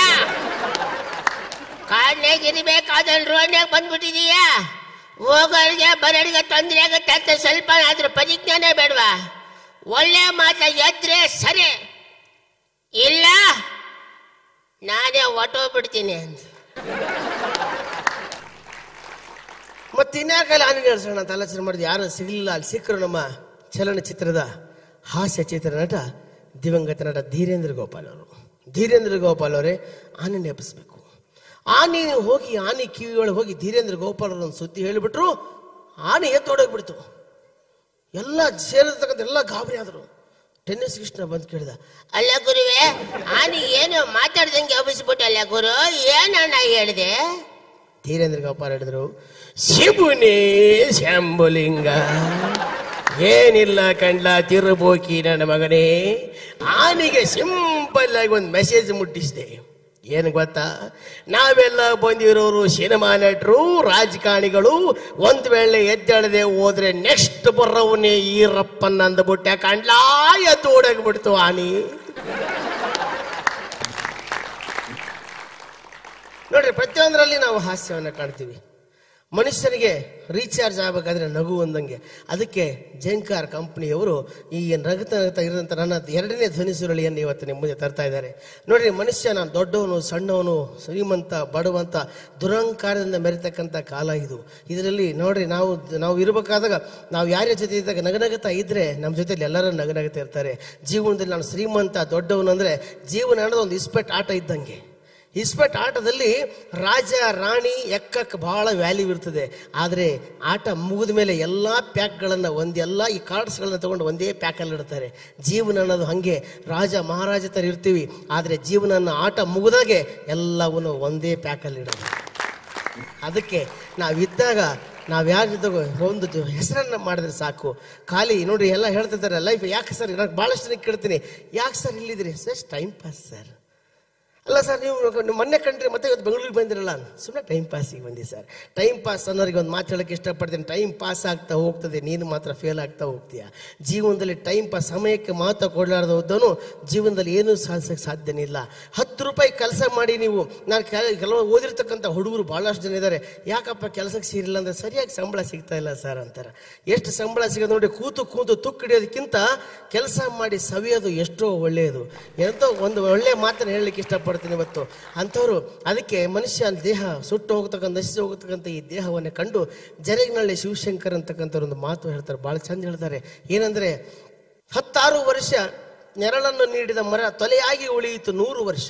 ಕಾಡ್ನಾಗ ಇರ್ಬೇಕಾದ್ರೆ ರೋಡ್ನಾಗ ಬಂದ್ಬಿಟ್ಟಿದೀಯ ಹೋಗೋರಿಗೆ ಬರೋರಿಗೆ ತೊಂದರೆ ಆಗುತ್ತೆ ಅಂತ ಸ್ವಲ್ಪ ಆದ್ರೂ ಪರಿಜ್ಞಾನ ಬೇಡವಾ ಒಳ್ಳೆ ಮಾತ ಎದ್ರೆ ಸರಿ ಇಲ್ಲ ನಾನೇ ಹೊಟ್ಟೋಗ್ಬಿಡ್ತೀನಿ ಅಂತ ಮತ್ತೆ ಇನ್ಯಾಕಲ್ಲಿ ಆನೆ ನಡೆಸೋಣ ಅಂತ ಆಲೋಚನೆ ಮಾಡಿದ್ವಿ ಯಾರು ಸಿಗಲಿಲ್ಲ ಅಲ್ಲಿ ಸಿಕ್ಕರು ನಮ್ಮ ಚಲನಚಿತ್ರದ ಹಾಸ್ಯ ಚಿತ್ರ ನಟ ದಿವಂಗತ ನಟ ಧೀರೇಂದ್ರ ಗೋಪಾಲ್ ಅವರು ಧೀರೇಂದ್ರ ಗೋಪಾಲ್ ಅವರೇ ಆನೆ ಎಬ್ಬಿಸ್ಬೇಕು ಆನೆ ಹೋಗಿ ಆನೆ ಕಿವಿಯೊಳಗೆ ಹೋಗಿ ಧೀರೇಂದ್ರ ಗೋಪಾಲ್ ಅವ್ರ ಒಂದು ಸುದ್ದಿ ಹೇಳಿಬಿಟ್ರು ಆನೆ ಎದ್ದು ಹೊಡೋಗ್ಬಿಡ್ತು ಎಲ್ಲ ಸೇರಿರ್ತಕ್ಕಂಥ ಎಲ್ಲ ಗಾಬರಿ ಆದರು ಟೆನ್ನಿಸ್ ಕೃಷ್ಣ ಬಂದು ಕೇಳಿದ ಅಲ್ಲ ಗುರುವೆ ಆನಿ ಏನು ಮಾತಾಡ್ದಂಗೆ ಅಭಿಸ್ಬಿಟ್ಟಲ್ಲ ಗುರು ಏನಣ್ಣ ಹೇಳಿದೆ ಧೀರೇಂದ್ರ ಗೋಪಾಲ್ ಹೇಳಿದ್ರು ಶಿಬುನೇ ಶಂಭುಲಿಂಗ ಏನಿಲ್ಲ ಕಂಡ್ಲ ತಿರುಬೋಕಿ ನನ್ನ ಮಗನೇ ಆನಿಗೆ ಸಿಂಪಲ್ ಆಗಿ ಒಂದು ಮೆಸೇಜ್ ಮುಟ್ಟಿಸಿದೆ ಏನು ಗೊತ್ತಾ ನಾವೆಲ್ಲ ಬಂದಿರೋರು ಸಿನಿಮಾ ನಟರು ರಾಜಕಾರಣಿಗಳು ಒಂದ್ ವೇಳೆ ಎದ್ದೇಳದೆ ಹೋದ್ರೆ ನೆಕ್ಸ್ಟ್ ಬರೋವನೇ ಈರಪ್ಪನ್ ಅಂದ್ಬಿಟ್ಟೆ ಕಂಡ್ಲಾ ಎದ್ದು ಓಡಾಗ್ಬಿಡ್ತು ಆನಿ ನೋಡ್ರಿ ಪ್ರತಿಯೊಂದರಲ್ಲಿ ನಾವು ಹಾಸ್ಯವನ್ನು ಕಾಣ್ತೀವಿ ಮನುಷ್ಯನಿಗೆ ರೀಚಾರ್ಜ್ ಆಗಬೇಕಾದ್ರೆ ನಗು ಅಂದಂಗೆ ಅದಕ್ಕೆ ಜೈನ್ಕಾರ್ ಕಂಪನಿಯವರು ಈ ನಗತ ನಗತ ಇರೋಂಥ ನನ್ನ ಎರಡನೇ ಧ್ವನಿ ಸುರಳಿಯನ್ನು ಇವತ್ತು ನಿಮ್ಮ ಮುಂದೆ ತರ್ತಾ ಇದ್ದಾರೆ ನೋಡ್ರಿ ಮನುಷ್ಯ ನಾನು ದೊಡ್ಡವನು ಸಣ್ಣವನು ಶ್ರೀಮಂತ ಬಡವಂತ ದುರಂಕಾರದಿಂದ ಮೆರೆತಕ್ಕಂಥ ಕಾಲ ಇದು ಇದರಲ್ಲಿ ನೋಡ್ರಿ ನಾವು ನಾವು ಇರಬೇಕಾದಾಗ ನಾವು ಯಾರ ಜೊತೆ ಇದ್ದಾಗ ನಗನಗತಾ ಇದ್ರೆ ನಮ್ಮ ಜೊತೆಲಿ ಎಲ್ಲರೂ ನಗನಗತಾ ಇರ್ತಾರೆ ಜೀವನದಲ್ಲಿ ನಾನು ಶ್ರೀಮಂತ ದೊಡ್ಡವನು ಅಂದರೆ ಜೀವನ ಅನ್ನೋದು ಒಂದು ಇಸ್ಪೆಟ್ ಆಟ ಇದ್ದಂಗೆ ಇಸ್ಪೆಟ್ ಆಟದಲ್ಲಿ ರಾಜ ರಾಣಿ ಎಕ್ಕಕ್ಕೆ ಬಹಳ ವ್ಯಾಲ್ಯೂ ಇರ್ತದೆ ಆದರೆ ಆಟ ಮುಗಿದ ಮೇಲೆ ಎಲ್ಲ ಪ್ಯಾಕ್ಗಳನ್ನು ಒಂದೆಲ್ಲ ಈ ಕಾರ್ಡ್ಸ್ಗಳನ್ನ ತಗೊಂಡು ಒಂದೇ ಪ್ಯಾಕಲ್ಲಿ ಇಡ್ತಾರೆ ಜೀವನ ಅನ್ನೋದು ಹಾಗೆ ರಾಜ ಮಹಾರಾಜ ಥರ ಇರ್ತೀವಿ ಆದರೆ ಜೀವನ ಅನ್ನೋ ಆಟ ಮುಗಿದಾಗೆ ಎಲ್ಲವನ್ನು ಒಂದೇ ಪ್ಯಾಕಲ್ಲಿ ಇಡೋದು ಅದಕ್ಕೆ ನಾವಿದ್ದಾಗ ನಾವು ಯಾರಿದ್ದಾಗ ಒಂದು ಜ- ಹೆಸರನ್ನ ಮಾಡಿದ್ರೆ ಸಾಕು ಖಾಲಿ ನೋಡಿ ಎಲ್ಲ ಹೇಳ್ತಿರ್ತಾರೆ ಲೈಫ್ ಯಾಕೆ ಸರ್ ನಾನು ಭಾಳಷ್ಟು ಜನಕ್ಕೆ ಕೇಳ್ತೀನಿ ಯಾಕೆ ಸರ್ ಇಲ್ಲಿದ್ದೀರಿ ಸರ್ ಟೈಮ್ ಪಾಸ್ ಸರ್ ಅಲ್ಲ ಸರ್ ನೀವು ನೀವು ಮೊನ್ನೆ ಕಂಡ್ರಿ ಮತ್ತೆ ಇವತ್ತು ಬೆಂಗಳೂರಿಗೆ ಬಂದಿರಲ್ಲ ಸುಮ್ಮನೆ ಟೈಮ್ ಪಾಸಿಗೆ ಬಂದಿ ಸರ್ ಟೈಮ್ ಪಾಸ್ ಅನ್ನೋರಿಗೆ ಒಂದು ಮಾತು ಹೇಳಕ್ಕೆ ಇಷ್ಟಪಡ್ತೀನಿ ಟೈಮ್ ಪಾಸ್ ಆಗ್ತಾ ಹೋಗ್ತದೆ ನೀನು ಮಾತ್ರ ಫೇಲ್ ಆಗ್ತಾ ಹೋಗ್ತೀಯ ಜೀವನದಲ್ಲಿ ಟೈಮ್ ಪಾಸ್ ಸಮಯಕ್ಕೆ ಮಹತ್ವ ಕೊಡಲಾರ್ದವನು ಜೀವನದಲ್ಲಿ ಏನೂ ಸಾಧಿಸಕ್ಕೆ ಸಾಧ್ಯನೇ ಇಲ್ಲ ಹತ್ತು ರೂಪಾಯಿ ಕೆಲಸ ಮಾಡಿ ನೀವು ನಾನು ಕೆಲ ಕೆಲವು ಓದಿರ್ತಕ್ಕಂಥ ಹುಡುಗರು ಭಾಳಷ್ಟು ಜನ ಇದ್ದಾರೆ ಯಾಕಪ್ಪ ಕೆಲಸಕ್ಕೆ ಸೇರಿಲ್ಲ ಅಂದ್ರೆ ಸರಿಯಾಗಿ ಸಂಬಳ ಸಿಗ್ತಾ ಇಲ್ಲ ಸರ್ ಅಂತಾರೆ ಎಷ್ಟು ಸಂಬಳ ಸಿಗೋದು ನೋಡಿ ಕೂತು ಕೂತು ತುಕ್ಕು ಹಿಡಿಯೋದಕ್ಕಿಂತ ಕೆಲಸ ಮಾಡಿ ಸವಿಯೋದು ಎಷ್ಟೋ ಒಳ್ಳೆಯದು ಎಂತೋ ಒಂದು ಒಳ್ಳೆಯ ಮಾತನ್ನು ಹೇಳಲಿಕ್ಕೆ ಇಷ್ಟಪಡ್ತೀನಿ ಇವತ್ತು ಅಂಥವ್ರು ಅದಕ್ಕೆ ಮನುಷ್ಯ ದೇಹ ಸುಟ್ಟು ಹೋಗ್ತಕ್ಕಂಥ ನಶಿಸಿ ಹೋಗ್ತಕ್ಕಂಥ ಈ ದೇಹವನ್ನು ಕಂಡು ಜರಗಿನಳ್ಳಿ ಶಿವಶಂಕರ್ ಅಂತಕ್ಕಂಥವ್ರು ಒಂದು ಮಾತು ಹೇಳ್ತಾರೆ ಭಾಳ ಚಂದ ಹೇಳ್ತಾರೆ ಏನಂದ್ರೆ ಹತ್ತಾರು ವರ್ಷ ನೆರಳನ್ನು ನೀಡಿದ ಮರ ತೊಲೆಯಾಗಿ ಉಳಿಯಿತು ನೂರು ವರ್ಷ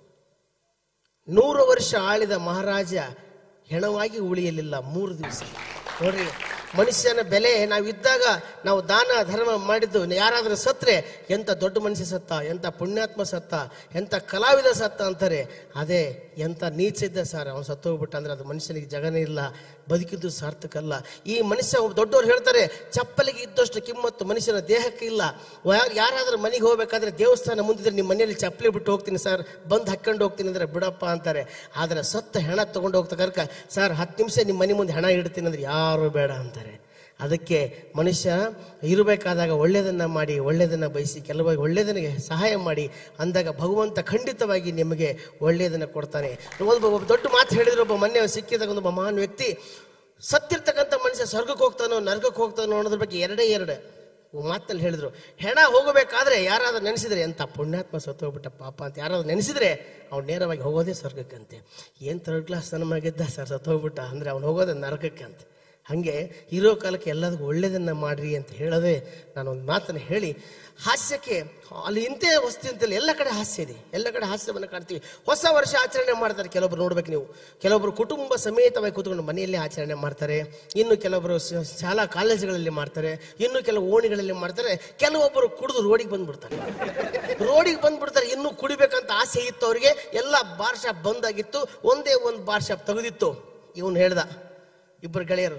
ನೂರು ವರ್ಷ ಆಳಿದ ಮಹಾರಾಜ ಹೆಣವಾಗಿ ಉಳಿಯಲಿಲ್ಲ ಮೂರು ದಿವಸ ನೋಡ್ರಿ ಮನುಷ್ಯನ ಬೆಲೆ ನಾವಿದ್ದಾಗ ನಾವು ದಾನ ಧರ್ಮ ಮಾಡಿದ್ದು ಯಾರಾದರೂ ಸತ್ರೆ ಎಂಥ ದೊಡ್ಡ ಮನುಷ್ಯ ಸತ್ತ ಎಂಥ ಪುಣ್ಯಾತ್ಮ ಸತ್ತ ಎಂಥ ಕಲಾವಿದ ಸತ್ತ ಅಂತಾರೆ ಅದೇ ಎಂಥ ನೀಚ ಇದ್ದ ಸರ್ ಅವನು ಸತ್ತೋಗ್ಬಿಟ್ಟ ಅಂದ್ರೆ ಅದು ಮನುಷ್ಯನಿಗೆ ಜಗನೇ ಇಲ್ಲ ಬದುಕಿದ್ದು ಸಾರ್ಥಕ ಅಲ್ಲ ಈ ಮನುಷ್ಯ ದೊಡ್ಡವ್ರು ಹೇಳ್ತಾರೆ ಚಪ್ಪಲಿಗೆ ಇದ್ದಷ್ಟು ಕಿಮ್ಮತ್ತು ಮನುಷ್ಯನ ದೇಹಕ್ಕೆ ಇಲ್ಲ ಯಾರ್- ಯಾರಾದ್ರೂ ಮನೆಗೆ ಹೋಗ್ಬೇಕಾದ್ರೆ ದೇವಸ್ಥಾನ ಮುಂದಿದ್ರೆ ನಿಮ್ಮ ಮನೆಯಲ್ಲಿ ಚಪ್ಪಲಿ ಬಿಟ್ಟು ಹೋಗ್ತೀನಿ ಸರ್ ಬಂದು ಹಾಕೊಂಡು ಹೋಗ್ತೀನಿ ಅಂದ್ರೆ ಬಿಡಪ್ಪ ಅಂತಾರೆ ಆದರೆ ಸತ್ತ ಹೆಣ ತಗೊಂಡು ಹೋಗ್ತಾ ಕರ್ಕ ಸರ್ ಹತ್ತು ನಿಮಿಷ ನಿಮ್ಮ ಮನೆ ಮುಂದೆ ಹೆಣ ಇಡ್ತೀನಿ ಅಂದ್ರೆ ಯಾರು ಬೇಡ ಅಂತಾರೆ ಅದಕ್ಕೆ ಮನುಷ್ಯ ಇರಬೇಕಾದಾಗ ಒಳ್ಳೆಯದನ್ನು ಮಾಡಿ ಒಳ್ಳೆಯದನ್ನು ಬಯಸಿ ಕೆಲವು ಒಳ್ಳೆಯದನಿಗೆ ಸಹಾಯ ಮಾಡಿ ಅಂದಾಗ ಭಗವಂತ ಖಂಡಿತವಾಗಿ ನಿಮಗೆ ಒಳ್ಳೆಯದನ್ನು ಕೊಡ್ತಾನೆ ಒಂದು ಒಬ್ಬ ದೊಡ್ಡ ಮಾತು ಹೇಳಿದ್ರು ಒಬ್ಬ ಮೊನ್ನೆ ಸಿಕ್ಕಿದಾಗ ಒಂದು ಮಹಾನ್ ವ್ಯಕ್ತಿ ಸತ್ತಿರ್ತಕ್ಕಂಥ ಮನುಷ್ಯ ಸ್ವರ್ಗಕ್ಕೆ ಹೋಗ್ತಾನೋ ನರ್ಗಕ್ಕೆ ಹೋಗ್ತಾನೋ ಅನ್ನೋದ್ರ ಬಗ್ಗೆ ಎರಡೇ ಎರಡು ಮಾತಲ್ಲಿ ಹೇಳಿದ್ರು ಹೆಣ ಹೋಗಬೇಕಾದ್ರೆ ಯಾರಾದ್ರೂ ನೆನೆಸಿದ್ರೆ ಎಂತ ಪುಣ್ಯಾತ್ಮ ಸತ್ತೋಗ್ಬಿಟ್ಟ ಪಾಪ ಅಂತ ಯಾರಾದ್ರೂ ನೆನೆಸಿದ್ರೆ ಅವ್ನು ನೇರವಾಗಿ ಹೋಗೋದೇ ಸ್ವರ್ಗಕ್ಕಂತೆ ಏನು ಥರ್ಡ್ ಕ್ಲಾಸ್ ನಮಗಿದ್ದ ಸರ್ ಸತ್ತೋಗ್ಬಿಟ್ಟ ಅಂದ್ರೆ ಅವ್ನು ಹೋಗೋದೇ ನರಕಕ್ಕೆ ಅಂತ ಹಾಗೆ ಇರೋ ಕಾಲಕ್ಕೆ ಎಲ್ಲದಕ್ಕೂ ಒಳ್ಳೇದನ್ನ ಮಾಡ್ರಿ ಅಂತ ಹೇಳೋದೇ ನಾನು ಒಂದು ಮಾತನ್ನು ಹೇಳಿ ಹಾಸ್ಯಕ್ಕೆ ಅಲ್ಲಿ ಇಂತೆ ವಸ್ತು ಅಂತಿಲ್ಲ ಎಲ್ಲ ಕಡೆ ಹಾಸ್ಯ ಇದೆ ಎಲ್ಲ ಕಡೆ ಹಾಸ್ಯವನ್ನು ಕಾಣ್ತೀವಿ ಹೊಸ ವರ್ಷ ಆಚರಣೆ ಮಾಡ್ತಾರೆ ಕೆಲವೊಬ್ರು ನೋಡ್ಬೇಕು ನೀವು ಕೆಲವೊಬ್ರು ಕುಟುಂಬ ಸಮೇತವಾಗಿ ಕೂತ್ಕೊಂಡು ಮನೆಯಲ್ಲೇ ಆಚರಣೆ ಮಾಡ್ತಾರೆ ಇನ್ನು ಕೆಲವೊಬ್ಬರು ಶ- ಶಾಲಾ ಕಾಲೇಜುಗಳಲ್ಲಿ ಮಾಡ್ತಾರೆ ಇನ್ನು ಕೆಲವು ಓಣಿಗಳಲ್ಲಿ ಮಾಡ್ತಾರೆ ಕೆಲವೊಬ್ಬರು ಕುಡಿದು ರೋಡಿಗೆ ಬಂದ್ಬಿಡ್ತಾರೆ ರೋಡಿಗೆ ಬಂದ್ಬಿಡ್ತಾರೆ ಇನ್ನೂ ಕುಡಿಬೇಕಂತ ಆಸೆ ಇತ್ತು ಅವರಿಗೆ ಎಲ್ಲ ಬಾರ್ ಶಾಪ್ ಬಂದಾಗಿತ್ತು ಒಂದೇ ಒಂದು ಬಾರ್ ಶಾಪ್ ತೆಗೆದಿತ್ತು ಇವನು ಹೇಳ್ದ ಇಬ್ಬರು ಗೆಳೆಯರು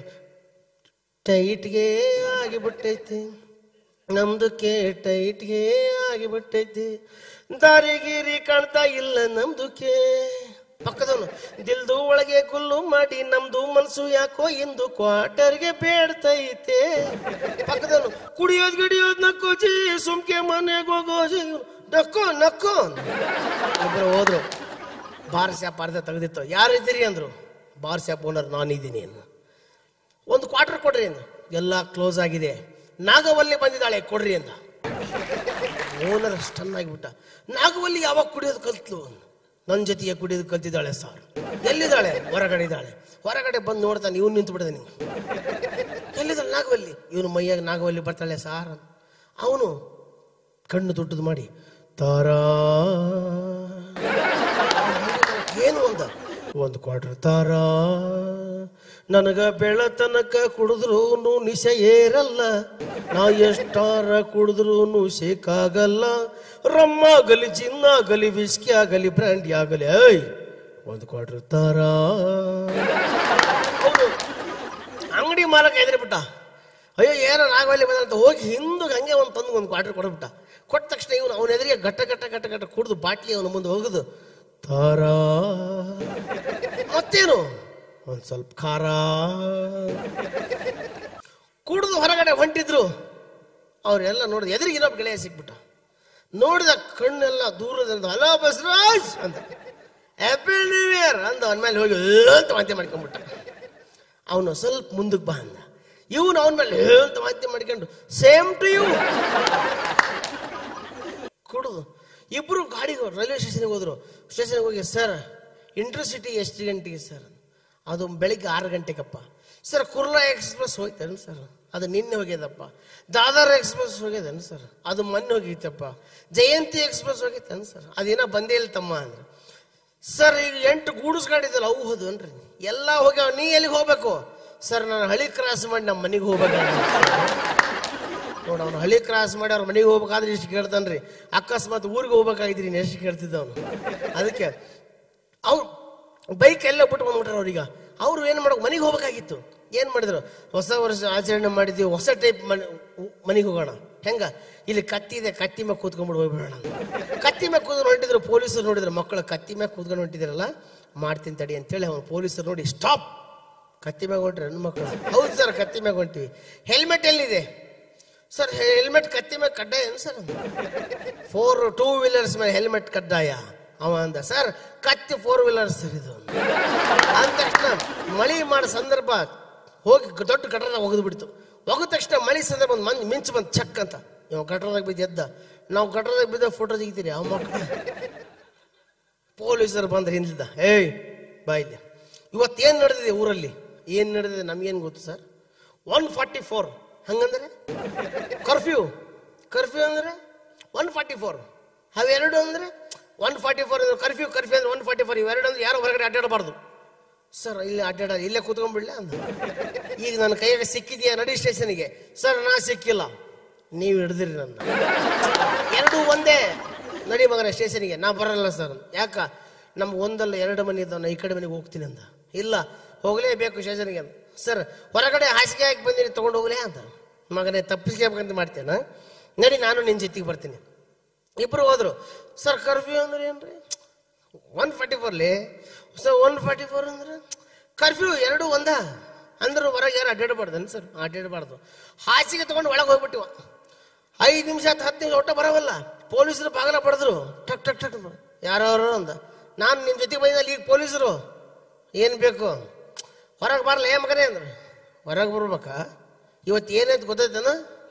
ಟೈಟ್ಗೆ ಆಗಿಬಿಟ್ಟೈತಿ ನಮ್ದಕ್ಕೆ ಟೈಟ್ಗೆ ಆಗಿಬಿಟ್ಟೈತಿ ದಾರಿಗೀರಿ ಕಾಣ್ತಾ ಇಲ್ಲ ನಮ್ದುಕ್ಕೆ ಪಕ್ಕದವನು ದಿಲ್ದು ಒಳಗೆ ಗುಲ್ಲು ಮಾಡಿ ನಮ್ದು ಮನ್ಸು ಯಾಕೋ ಇಂದು ಕ್ವಾರ್ಟರ್ಗೆ ಬೇಡ್ತೈತೆ ಪಕ್ಕದವನು ಕುಡಿಯೋದ್ ಗಿಡಿಯೋದ್ ನಕ್ಕೋಜಿ ಸುಮ್ಕೆ ಮನೆಗೆ ಹೋಗೋಜಿ ನಕ್ಕೋ ನಕ್ಕೋ ಇಬ್ರು ಹೋದ್ರು ಬಾರ್ ಶಾಪ್ ಅರ್ಧ ತೆಗೆದಿತ್ತು ಯಾರು ಇದ್ದೀರಿ ಅಂದ್ರು ಬಾರ್ ಶಾಪ್ ಓನರ್ ನಾನಿದ್ದೀನಿ ಅಂದ ಒಂದು ಕ್ವಾರ್ಟರ್ ಕೊಡ್ರಿ ಅಂದ ಎಲ್ಲ ಕ್ಲೋಸ್ ಆಗಿದೆ ನಾಗವಲ್ಲಿ ಬಂದಿದ್ದಾಳೆ ಕೊಡ್ರಿ ಅಂದ ಓನರ್ ಸ್ಟನ್ ಆಗಿಬಿಟ್ಟ ನಾಗವಲ್ಲಿ ಯಾವಾಗ ಕುಡಿಯೋದು ಕಲ್ತ್ಲು ನನ್ನ ಜೊತೆಗೆ ಕುಡಿಯೋದು ಕಲ್ತಿದ್ದಾಳೆ ಸರ್ ಎಲ್ಲಿದ್ದಾಳೆ ಹೊರಗಡೆ ಇದ್ದಾಳೆ ಹೊರಗಡೆ ಬಂದು ನೋಡ್ತಾನೆ ಇವ್ನು ನಿಂತು ಬಿಡದೆ ನೀವು ಎಲ್ಲಿದ್ದಾಳೆ ನಾಗವಲ್ಲಿ ಇವನು ಮೈಯಾಗ ನಾಗವಲ್ಲಿ ಬರ್ತಾಳೆ ಸಾರ್ ಅವನು ಕಣ್ಣು ದುಡ್ಡದು ಮಾಡಿ ತಾರಾ ಏನು ಒಂದ ಒಂದು ಕ್ವಾರ್ಟರ್ ತಾರ ನನಗ ಬೆಳತನಕ ಕುಡಿದ್ರು ನಿಶ ಏರಲ್ಲ ನಾ ಎಷ್ಟಾರ ಕುಡಿದ್ರು ಶೇಕಾಗಲ್ಲ ರಮ್ಮಾಗಲಿ ಜಿನ್ನಾಗಲಿ ವಿಸ್ಕಿ ಆಗಲಿ ಬ್ರ್ಯಾಂಡಿ ಆಗಲಿ ಐ ಒಂದು ಕ್ವಾರ್ಟರ್ ತಾರ ಹೌದು ಅಂಗಡಿ ಮಾಲಕ ಎದುರು ಬಿಟ್ಟ ಅಯ್ಯೋ ಏನೋ ನಾಗವಲ್ಲಿ ಬಂದಂತ ಹೋಗಿ ಹಿಂದಕ್ಕೆ ಹಂಗೆ ಒಂದು ತಂದು ಒಂದು ಕ್ವಾರ್ಟರ್ ಕೊಡ್ಬಿಟ್ಟ ಕೊಟ್ಟ ತಕ್ಷಣ ಇವನು ಅವನ ಎದುರಿಗೆ ಗಟ್ಟ ಗಟ್ಟ ಗಟ್ಟ ಗಟ್ಟ ಕುಡಿದು ಬಾಟ್ಲಿ ಅವನ ಮುಂದೆ ಹೋಗುದು ತಾರ ಮತ್ತೇನು ಒಂದು ಸ್ವಲ್ಪ ಖಾರ ಕುಡಿದು ಹೊರಗಡೆ ಹೊಂಟಿದ್ರು ಅವರೆಲ್ಲ ನೋಡಿದ ಎದುರಿಗೆ ಇನ್ನೊಬ್ಬ ಗೆಳೆಯ ಸಿಕ್ಬಿಟ್ಟ ನೋಡಿದ ಕಣ್ಣೆಲ್ಲ ದೂರದಿಂದ ಹಲೋ ಬಸವರಾಜ್ ಅಂತ ಹ್ಯಾಪಿ ನ್ಯೂ ಇಯರ್ ಅಂದ ಅವನ ಮೇಲೆ ಹೋಗಿ "ಏ" ಅಂತ ವಾಂತಿ ಮಾಡ್ಕೊಂಡ್ಬಿಟ್ಟ ಅವನು ಸ್ವಲ್ಪ ಮುಂದಕ್ಕೆ ಬಾ ಅಂದ ಇವನು ಅವನ ಮೇಲೆ "ಏ" ಅಂತ ವಾಂತಿ ಮಾಡ್ಕೊಂಡು ಸೇಮ್ ಟು ಯು ಕುಡಿದು ಇಬ್ರು ಗಾಡಿಗೆ ರೈಲ್ವೆ ಸ್ಟೇಷನ್ಗೆ ಹೋದ್ರು ಸ್ಟೇಷನ್ಗೆ ಹೋಗಿ ಸರ್ ಇಂಟರ್ಸಿಟಿ ಎಷ್ಟು ಗಂಟೆಗೆ ಸರ್ ಅದು ಬೆಳಿಗ್ಗೆ ಆರು ಗಂಟೆಗಪ್ಪ ಸರ್ ಕುರ್ಲಾ ಎಕ್ಸ್ಪ್ರೆಸ್ ಹೋಯ್ತೇನು ಸರ್ ಅದು ನಿನ್ನೆ ಹೋಗ್ಯದಪ್ಪ ದಾದರ್ ಎಕ್ಸ್ಪ್ರೆಸ್ ಹೋಗ್ಯದೇನು ಸರ್ ಅದು ಮೊನ್ನೆ ಹೋಗಿತ್ತಪ್ಪ ಜಯಂತಿ ಎಕ್ಸ್ಪ್ರೆಸ್ ಹೋಗಿತ್ತೇನು ಸರ್ ಅದೇನೋ ಬಂದೇ ಇಲ್ಲ ತಮ್ಮ ಅಂದ್ರೆ ಸರ್ ಈಗ ಎಂಟು ಗೂಡ್ಸ್ ಗಾಡಿ ಇದಲ್ಲ ಅವು ಹೋದ್ವು ಅನ್ರಿ ಎಲ್ಲ ಹೋಗ್ಯಾವ ನೀ ಎಲ್ಲಿಗೆ ಹೋಗ್ಬೇಕು ಸರ್ ನಾನು ಹಳಿ ಕ್ರಾಸ್ ಮಾಡಿ ನಮ್ಮ ಮನೆಗೆ ಹೋಗ್ಬೇಕು ನೋಡ ಅವನು ಹಳಿ ಕ್ರಾಸ್ ಮಾಡಿ ಅವ್ರ ಮನೆಗೆ ಹೋಗ್ಬೇಕಾದ್ರೆ ಇಷ್ಟು ಕೇಳ್ತಾನ್ರಿ ಅಕಸ್ಮಾತ್ ಊರಿಗೆ ಹೋಗ್ಬೇಕಾಗಿದ್ರಿ ಇನ್ನು ಎಷ್ಟು ಕೇಳ್ತಿದ್ದ ಅವನು ಅದಕ್ಕೆ ಅವ್ರು ಬೈಕ್ ಎಲ್ಲ ಬಿಟ್ಟು ಬಂದ್ಬಿಟ್ರೆ ಅವ್ರೀಗ ಅವ್ರು ಏನು ಮಾಡೋಕೆ ಮನೆಗೆ ಹೋಗ್ಬೇಕಾಗಿತ್ತು ಏನು ಮಾಡಿದ್ರು ಹೊಸ ವರ್ಷ ಆಚರಣೆ ಮಾಡಿದ್ವಿ ಹೊಸ ಟೈಪ್ ಮನೆ ಮನೆಗೆ ಹೋಗೋಣ ಹೆಂಗ ಇಲ್ಲಿ ಕತ್ತಿ ಇದೆ ಕತ್ತಿ ಮ್ಯಾಗ ಕೂತ್ಕೊಂಡ್ಬಿಡು ಹೋಗ್ಬಿಡೋಣ ಕತ್ತಿ ಮ್ಯಾಗ ಕೂತ್ಕೊಂಡು ಹೊಂಟಿದ್ರು ಪೊಲೀಸರು ನೋಡಿದ್ರು ಮಕ್ಕಳು ಕತ್ತಿ ಮ್ಯಾಗ ಕೂತ್ಕೊಂಡು ಹೊಂಟಿದ್ರಲ್ಲ ಮಾಡ್ತೀನಿ ತಡಿ ಅಂತೇಳಿ ಅವ್ನು ಪೊಲೀಸರು ನೋಡಿ ಸ್ಟಾಪ್ ಕತ್ತಿ ಮ್ಯಾಗ ಹೊಂಟ್ರಿ ನನ್ನ ಮಕ್ಕಳು ಹೌದು ಸರ್ ಕತ್ತಿ ಮ್ಯಾಗ ಹೊಂಟಿವಿ ಹೆಲ್ಮೆಟ್ ಎಲ್ಲಿದೆ ಸರ್ ಹೆಲ್ಮೆಟ್ ಕತ್ತಿ ಮ್ಯಾಗ ಕಡ್ಡಾಯ ಏನು ಸರ್ ಫೋರ್ ಟೂ ವೀಲರ್ಸ್ ಮೇಲೆ ಹೆಲ್ಮೆಟ್ ಕಡ್ಡಾಯ ಅವ ಅಂದ ಸರ್ ಕತ್ತಿ ಫೋರ್ ವೀಲರ್ಸ್ ಸರ್ ಇದು ಅಂದ ತಕ್ಷಣ ಮಳಿ ಮಾಡೋ ಸಂದರ್ಭ ಹೋಗಿ ಗ- ದೊಡ್ಡ ಗಟರದಾಗ ಒಗೆದು ಬಿಡ್ತು ಒಗೆದ ತಕ್ಷಣ ಮಳಿ ಸಂದರ್ಭ ಒಂದು ಮಂಜ್ ಮಿಂಚು ಬಂದು ಚಕ್ ಅಂತ ಇವ ಗಟರದಾಗ ಬಿದ್ದು ಎದ್ದ ನಾವು ಗಟರದಾಗ ಬಿದ್ದ ಫೋಟೋ ತೆಗಿತೀರಿ ಅವ ಮಕ್ಕಳು ಪೊಲೀಸರು ಬಂದ್ರೆ ಹಿಂದಿದ್ದ ಏಯ್ ಬಾಯಿದೆ ಇವತ್ತೇನು ನಡೆದಿದೆ ಊರಲ್ಲಿ ಏನು ನಡೆದಿದೆ ನಮ್ಗೇನು ಗೊತ್ತು ಸರ್ ಒನ್ ಫಾರ್ಟಿ ಫೋರ್ ಹಂಗಂದ್ರೆ ಕರ್ಫ್ಯೂ ಕರ್ಫ್ಯೂ ಅಂದ್ರೆ ಒನ್ ಫಾರ್ಟಿ ಫೋರ್ ಅವೆರಡು ಅಂದ್ರೆ ಒನ್ ಫಾರ್ಟಿ ಫೋರ್ ಅಂದ್ರೆ ಕರ್ಫ್ಯೂ ಕರ್ಫ್ಯೂ ಅಂದ್ರೆ ಒನ್ ಫಾರ್ಟಿ ಫೋರ್ ಇವೆರಡು ಅಂದ್ರೆ ಯಾರು ಹೊರಗಡೆ ಅಡ್ಡಾಡಬಾರ್ದು ಸರ್ ಇಲ್ಲಿ ಅಡ್ಡಾಡ ಇಲ್ಲೇ ಕೂತ್ಕೊಂಡ್ಬಿಡ್ಲ ಅಂದ ಈಗ ನನ್ನ ಕೈಯಾಗ ಸಿಕ್ಕಿದ್ಯಾ ನಡಿ ಸ್ಟೇಷನ್ಗೆ ಸರ್ ನಾ ಸಿಕ್ಕಿಲ್ಲ ನೀವು ಹಿಡ್ದಿರಿ ನನ್ನ ಎರಡು ಒಂದೇ ನಡಿ ಮಗನ ಸ್ಟೇಷನ್ಗೆ ನಾ ಬರಲ್ಲ ಸರ್ ಯಾಕ ನಮ್ಗೆ ಒಂದಲ್ಲ ಎರಡು ಮನೆ ಇದ್ದಾವ ನಾ ಈ ಕಡೆ ಮನೆಗೆ ಹೋಗ್ತೀನಿ ಅಂತ ಇಲ್ಲ ಹೋಗಲೇಬೇಕು ಸ್ಟೇಷನ್ಗೆ ಅಂತ ಸರ್ ಹೊರಗಡೆ ಹಾಸಿಗೆ ಹಾಕಿ ಬಂದಿರಿ ತೊಗೊಂಡು ಹೋಗ್ಲೇ ಅಂತ ಮಗನೇ ತಪ್ಪಿಸ್ಬೇಕಂತ ಮಾಡ್ತೇನೆ ನಡಿ ನಾನು ನಿನ್ನ ಜೊತೆಗೆ ಬರ್ತೀನಿ ಇಬ್ರು ಹೋದ್ರು ಸರ್ ಕರ್ಫ್ಯೂ ಅಂದ್ರೆ ಏನ್ರಿ ಒನ್ ಫಾರ್ಟಿ ಫೋರ್ಲಿ ಸರ್ ಒನ್ ಫಾರ್ಟಿ ಫೋರ್ ಅಂದ್ರೆ ಕರ್ಫ್ಯೂ ಎರಡು ಒಂದ ಅಂದ್ರೆ ಹೊರಗೆ ಯಾರು ಅಡ್ಡಾಡಬಾರ್ದನ್ ಸರ್ ಅಡ್ಡಾಡಬಾರ್ದು ಹಾಸಿಗೆ ತಗೊಂಡು ಒಳಗೆ ಹೋಗ್ಬಿಟ್ಟಿವ ಐದು ನಿಮಿಷ ಹತ್ತು ಹತ್ತು ನಿಮಿಷ ಒಟ್ಟ ಬರವಲ್ಲ ಪೊಲೀಸರು ಬಾಗಲ ಪಡೆದ್ರು ಟಕ್ ಟಕ್ ಟಕ್ ಯಾರವರು ಅಂದ ನಾನು ನಿಮ್ಮ ಜೊತೆಗೆ ಬಂದಿದ್ದಲ್ಲಿ ಈಗ ಪೊಲೀಸರು ಏನು ಬೇಕು ಹೊರಗೆ ಬರಲ್ಲ ಏ ಮಗನೇ ಅಂದ್ರೆ ಹೊರಗೆ ಬರ್ಬೇಕಾ ಇವತ್ತು ಏನೈತೆ ಗೊತ್ತೈತನ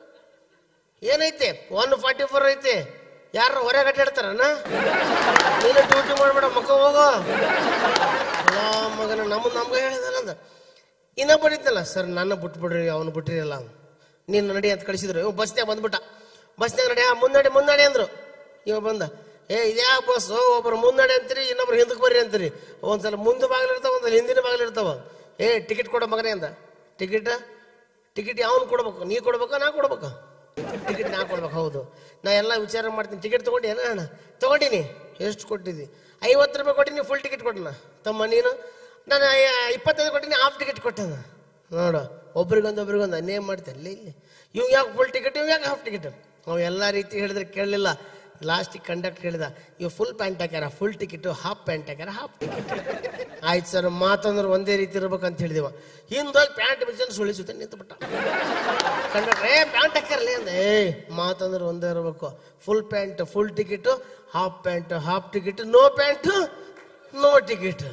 ಏನೈತೆ ಒನ್ ಫಾರ್ಟಿ ಫೋರ್ ಐತೆ ಯಾರು ಹೊರಗೆ ಅಡ್ಡಾಡ್ತಾರನ ನೀನು ಡ್ಯೂಟಿ ಮಾಡ್ಬೇಡ ಮಕ್ಕ ಹೋಗೋ ಅಲ್ಲ ಮಗನ ನಮ್ಮ ನಮ್ಗೆ ಹೇಳಿದಲ್ಲ ಅಂದ ಇನ್ನೊಬ್ಬ ಇದ್ದಲ್ಲ ಸರ್ ನನ್ನ ಬಿಟ್ಬಿಡ್ರಿ ಅವನು ಬಿಟ್ರಿ ಅಲ್ಲ ನೀನು ನಡಿ ಅಂತ ಕಳಿಸಿದ್ರು ಇವ್ ಬಸ್ನಾಗ ಬಂದ್ಬಿಟ್ಟ ಬಸ್ನಾಗ ನಡಿ ಆ, ಮುನ್ನಡಿ ಮುನ್ನಡಿ ಅಂದ್ರು ಇವ ಬಂದ ಏ ಇದ್ಯಾ ಬಸ್ ಒಬ್ರು ಮುನ್ನಡೆ ಅಂತೀರಿ ಇನ್ನೊಬ್ರು ಹಿಂದಕ್ಕೆ ಬರ್ರಿ ಅಂತೀರಿ ಒಂದ್ಸಲ ಮುಂದೆ ಬಾಗಿಲು ಇರ್ತಾವ ಒಂದ್ಸಲ ಹಿಂದಿನ ಬಾಗಿಲು ಇರ್ತಾವ ಏ ಟಿಕೆಟ್ ಕೊಡೋ ಮಗನೇ ಅಂದ ಟಿಕೆಟ್ ಟಿಕೆಟ್ ಯಾವನು ಕೊಡ್ಬೇಕು ನೀ ಕೊಡ್ಬೇಕಾ ನಾ ಕೊಡ್ಬೇಕಾ ಟಿಕೆಟ್ ನಾ ಕೊಡ್ಬೇಕು ಹೌದು ನಾ ಎಲ್ಲ ವಿಚಾರ ಮಾಡ್ತೀನಿ ಟಿಕೆಟ್ ತಗೊಂಡಿ ಏನ ಅಣ್ಣ ತಗೊಂಡಿನಿ ಎಷ್ಟು ಕೊಟ್ಟಿದ್ದಿ ಐವತ್ತು ರೂಪಾಯಿ ಕೊಟ್ಟಿನಿ ಫುಲ್ ಟಿಕೆಟ್ ಕೊಟ್ಟನ ತಮ್ಮ ನೀನು ನಾನು ಐ- ಇಪ್ಪತ್ತೈದು ಕೊಟ್ಟಿನಿ ಹಾಫ್ ಟಿಕೆಟ್ ಕೊಟ್ಟನ ನೋಡು ಒಬ್ರಿಗೊಂದು ಒಬ್ರಿಗೊಂದು ಅನ್ಯಾಯ ಮಾಡ್ತಾರೆ ಇಲ್ಲಿ ಇಲ್ಲಿ ಇವ್ ಯಾಕೆ ಫುಲ್ ಟಿಕೆಟ್ ಇವ್ ಯಾಕೆ ಹಾಫ್ ಟಿಕೆಟ್ ಅವ್ ಎಲ್ಲ ರೀತಿ ಹೇಳಿದ್ರೆ ಕೇಳಲಿಲ್ಲ ಲಾಸ್ಟಿಗೆ ಕಂಡಕ್ಟರ್ ಹೇಳಿದ ಇವ್ ಫುಲ್ ಪ್ಯಾಂಟ್ ಹಾಕ್ಯಾರ ಫುಲ್ ಟಿಕೆಟ್ ಹಾಫ್ ಪ್ಯಾಂಟ್ ಹಾಕ್ಯಾರ ಹಾಫ್ ಟಿಕೆಟ್ ಆಯ್ತು ಸರ್ ಮಾತಂದ್ರೆ ಒಂದೇ ರೀತಿ ಇರ್ಬೇಕಂತ ಹೇಳಿದೆವ ಹಿಂದೋಗಿ ಪ್ಯಾಂಟ್ ಬಿಚ್ಚಲ್ಲಿ ಸುಳಿಸುತ್ತೆ ನಿಂತುಬಿಟ್ಟ ಕಂಡಕ್ಟರ್ ಏ ಪ್ಯಾಂಟ್ ಹಾಕ್ಯಾರಲ್ಲ ಅಂದ ಏ ಮಾತಂದ್ರೆ ಒಂದೇ ಇರಬೇಕು full pant full ticket half pant half ticket no pant no ticket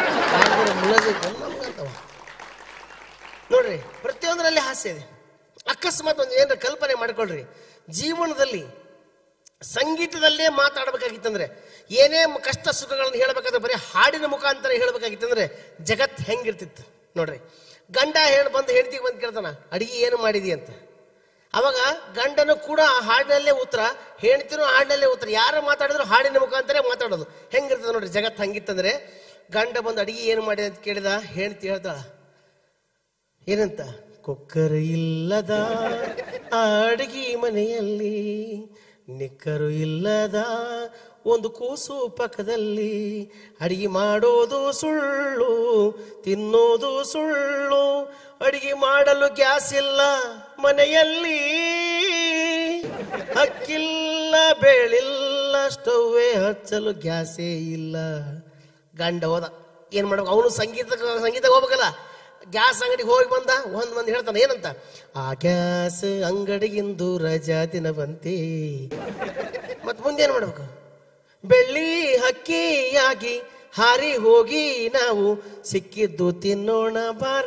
ನೋಡ್ರಿ ಪ್ರತಿಯೊಂದರಲ್ಲಿ ಹಾಸ್ಯ ಇದೆ ಅಕಸ್ಮಾತ್ ಒಂದು ಏನಾರ ಕಲ್ಪನೆ ಮಾಡ್ಕೊಳ್ರಿ ಜೀವನದಲ್ಲಿ ಸಂಗೀತದಲ್ಲೇ ಮಾತಾಡಬೇಕಾಗಿತ್ತಂದ್ರೆ ಏನೇ ಮ- ಕಷ್ಟ ಸುಖಗಳನ್ನು ಹೇಳಬೇಕಾದ್ರೆ ಬರೀ ಹಾಡಿನ ಮುಖಾಂತರ ಹೇಳಬೇಕಾಗಿತ್ತಂದ್ರೆ ಜಗತ್ ಹೆಂಗಿರ್ತಿತ್ತು ನೋಡ್ರಿ ಗಂಡ ಹೇಳಿ ಬಂದು ಹೆಂಡತಿಗೆ ಬಂದು ಕೇಳ್ತಾನ ಅಡಿಗೆ ಏನು ಮಾಡಿದಿ ಅಂತ ಅವಾಗ ಗಂಡನು ಕೂಡ ಆ ಹಾಡಿನಲ್ಲೇ ಉತ್ತರ ಹೆಂಡ್ತಿನೂ ಹಾಡಿನಲ್ಲೇ ಉತ್ತರ ಯಾರು ಮಾತಾಡಿದ್ರು ಹಾಡಿನ ಮುಖಾಂತರ ಮಾತಾಡೋದು ಹೆಂಗಿರ್ತದೆ ನೋಡ್ರಿ ಜಗತ್ ಹಂಗಿತ್ತಂದ್ರೆ ಗಂಡ ಬಂದು ಅಡಿಗೆ ಏನು ಮಾಡಿದೆ ಅಂತ ಕೇಳಿದ ಹೆಂಡ್ತಿ ಹೇಳ್ತಾಳ ಏನಂತ ಕುಕ್ಕರ್ ಇಲ್ಲದ ಅಡಿಗೆ ಮನೆಯಲ್ಲಿ ನಿಕ್ಕರು ಇಲ್ಲದ ಒಂದು ಕೂಸು ಪಕ್ಕದಲ್ಲಿ ಅಡಿಗೆ ಮಾಡೋದು ಸುಳ್ಳು ತಿನ್ನೋದು ಸುಳ್ಳು ಅಡಿಗೆ ಮಾಡಲು ಗ್ಯಾಸ್ ಇಲ್ಲ ಮನೆಯಲ್ಲಿ ಅಕ್ಕಿಲ್ಲ ಬೇಳಿಲ್ಲ ಸ್ಟವ್ವೇ ಹಚ್ಚಲು ಗ್ಯಾಸೇ ಇಲ್ಲ ಗಂಡ ಹೋದ ಏನ್ ಮಾಡ್ಬೇಕು ಅವನು ಸಂಗೀತ ಸಂಗೀತ ಹೋಗ್ಬೇಕಲ್ಲ ಗ್ಯಾಸ್ ಅಂಗಡಿಗೆ ಹೋಗಿ ಬಂದ ಒಂದ್ ಮಂದಿ ಹೇಳ್ತಾನೆ ಏನಂತ ಆ ಗ್ಯಾಸ್ ಅಂಗಡಿಗಿಂದು ರಜಾ ದಿನ ಬಂತೆ ಮತ್ ಮುಂದೆ ಏನ್ ಮಾಡ್ಬೇಕು ಬೆಳ್ಳಿ ಹಕ್ಕಿಯಾಗಿ ಹಾರಿ ಹೋಗಿ ನಾವು ಸಿಕ್ಕಿದ್ದು ತಿನ್ನೋಣ ಬಾರ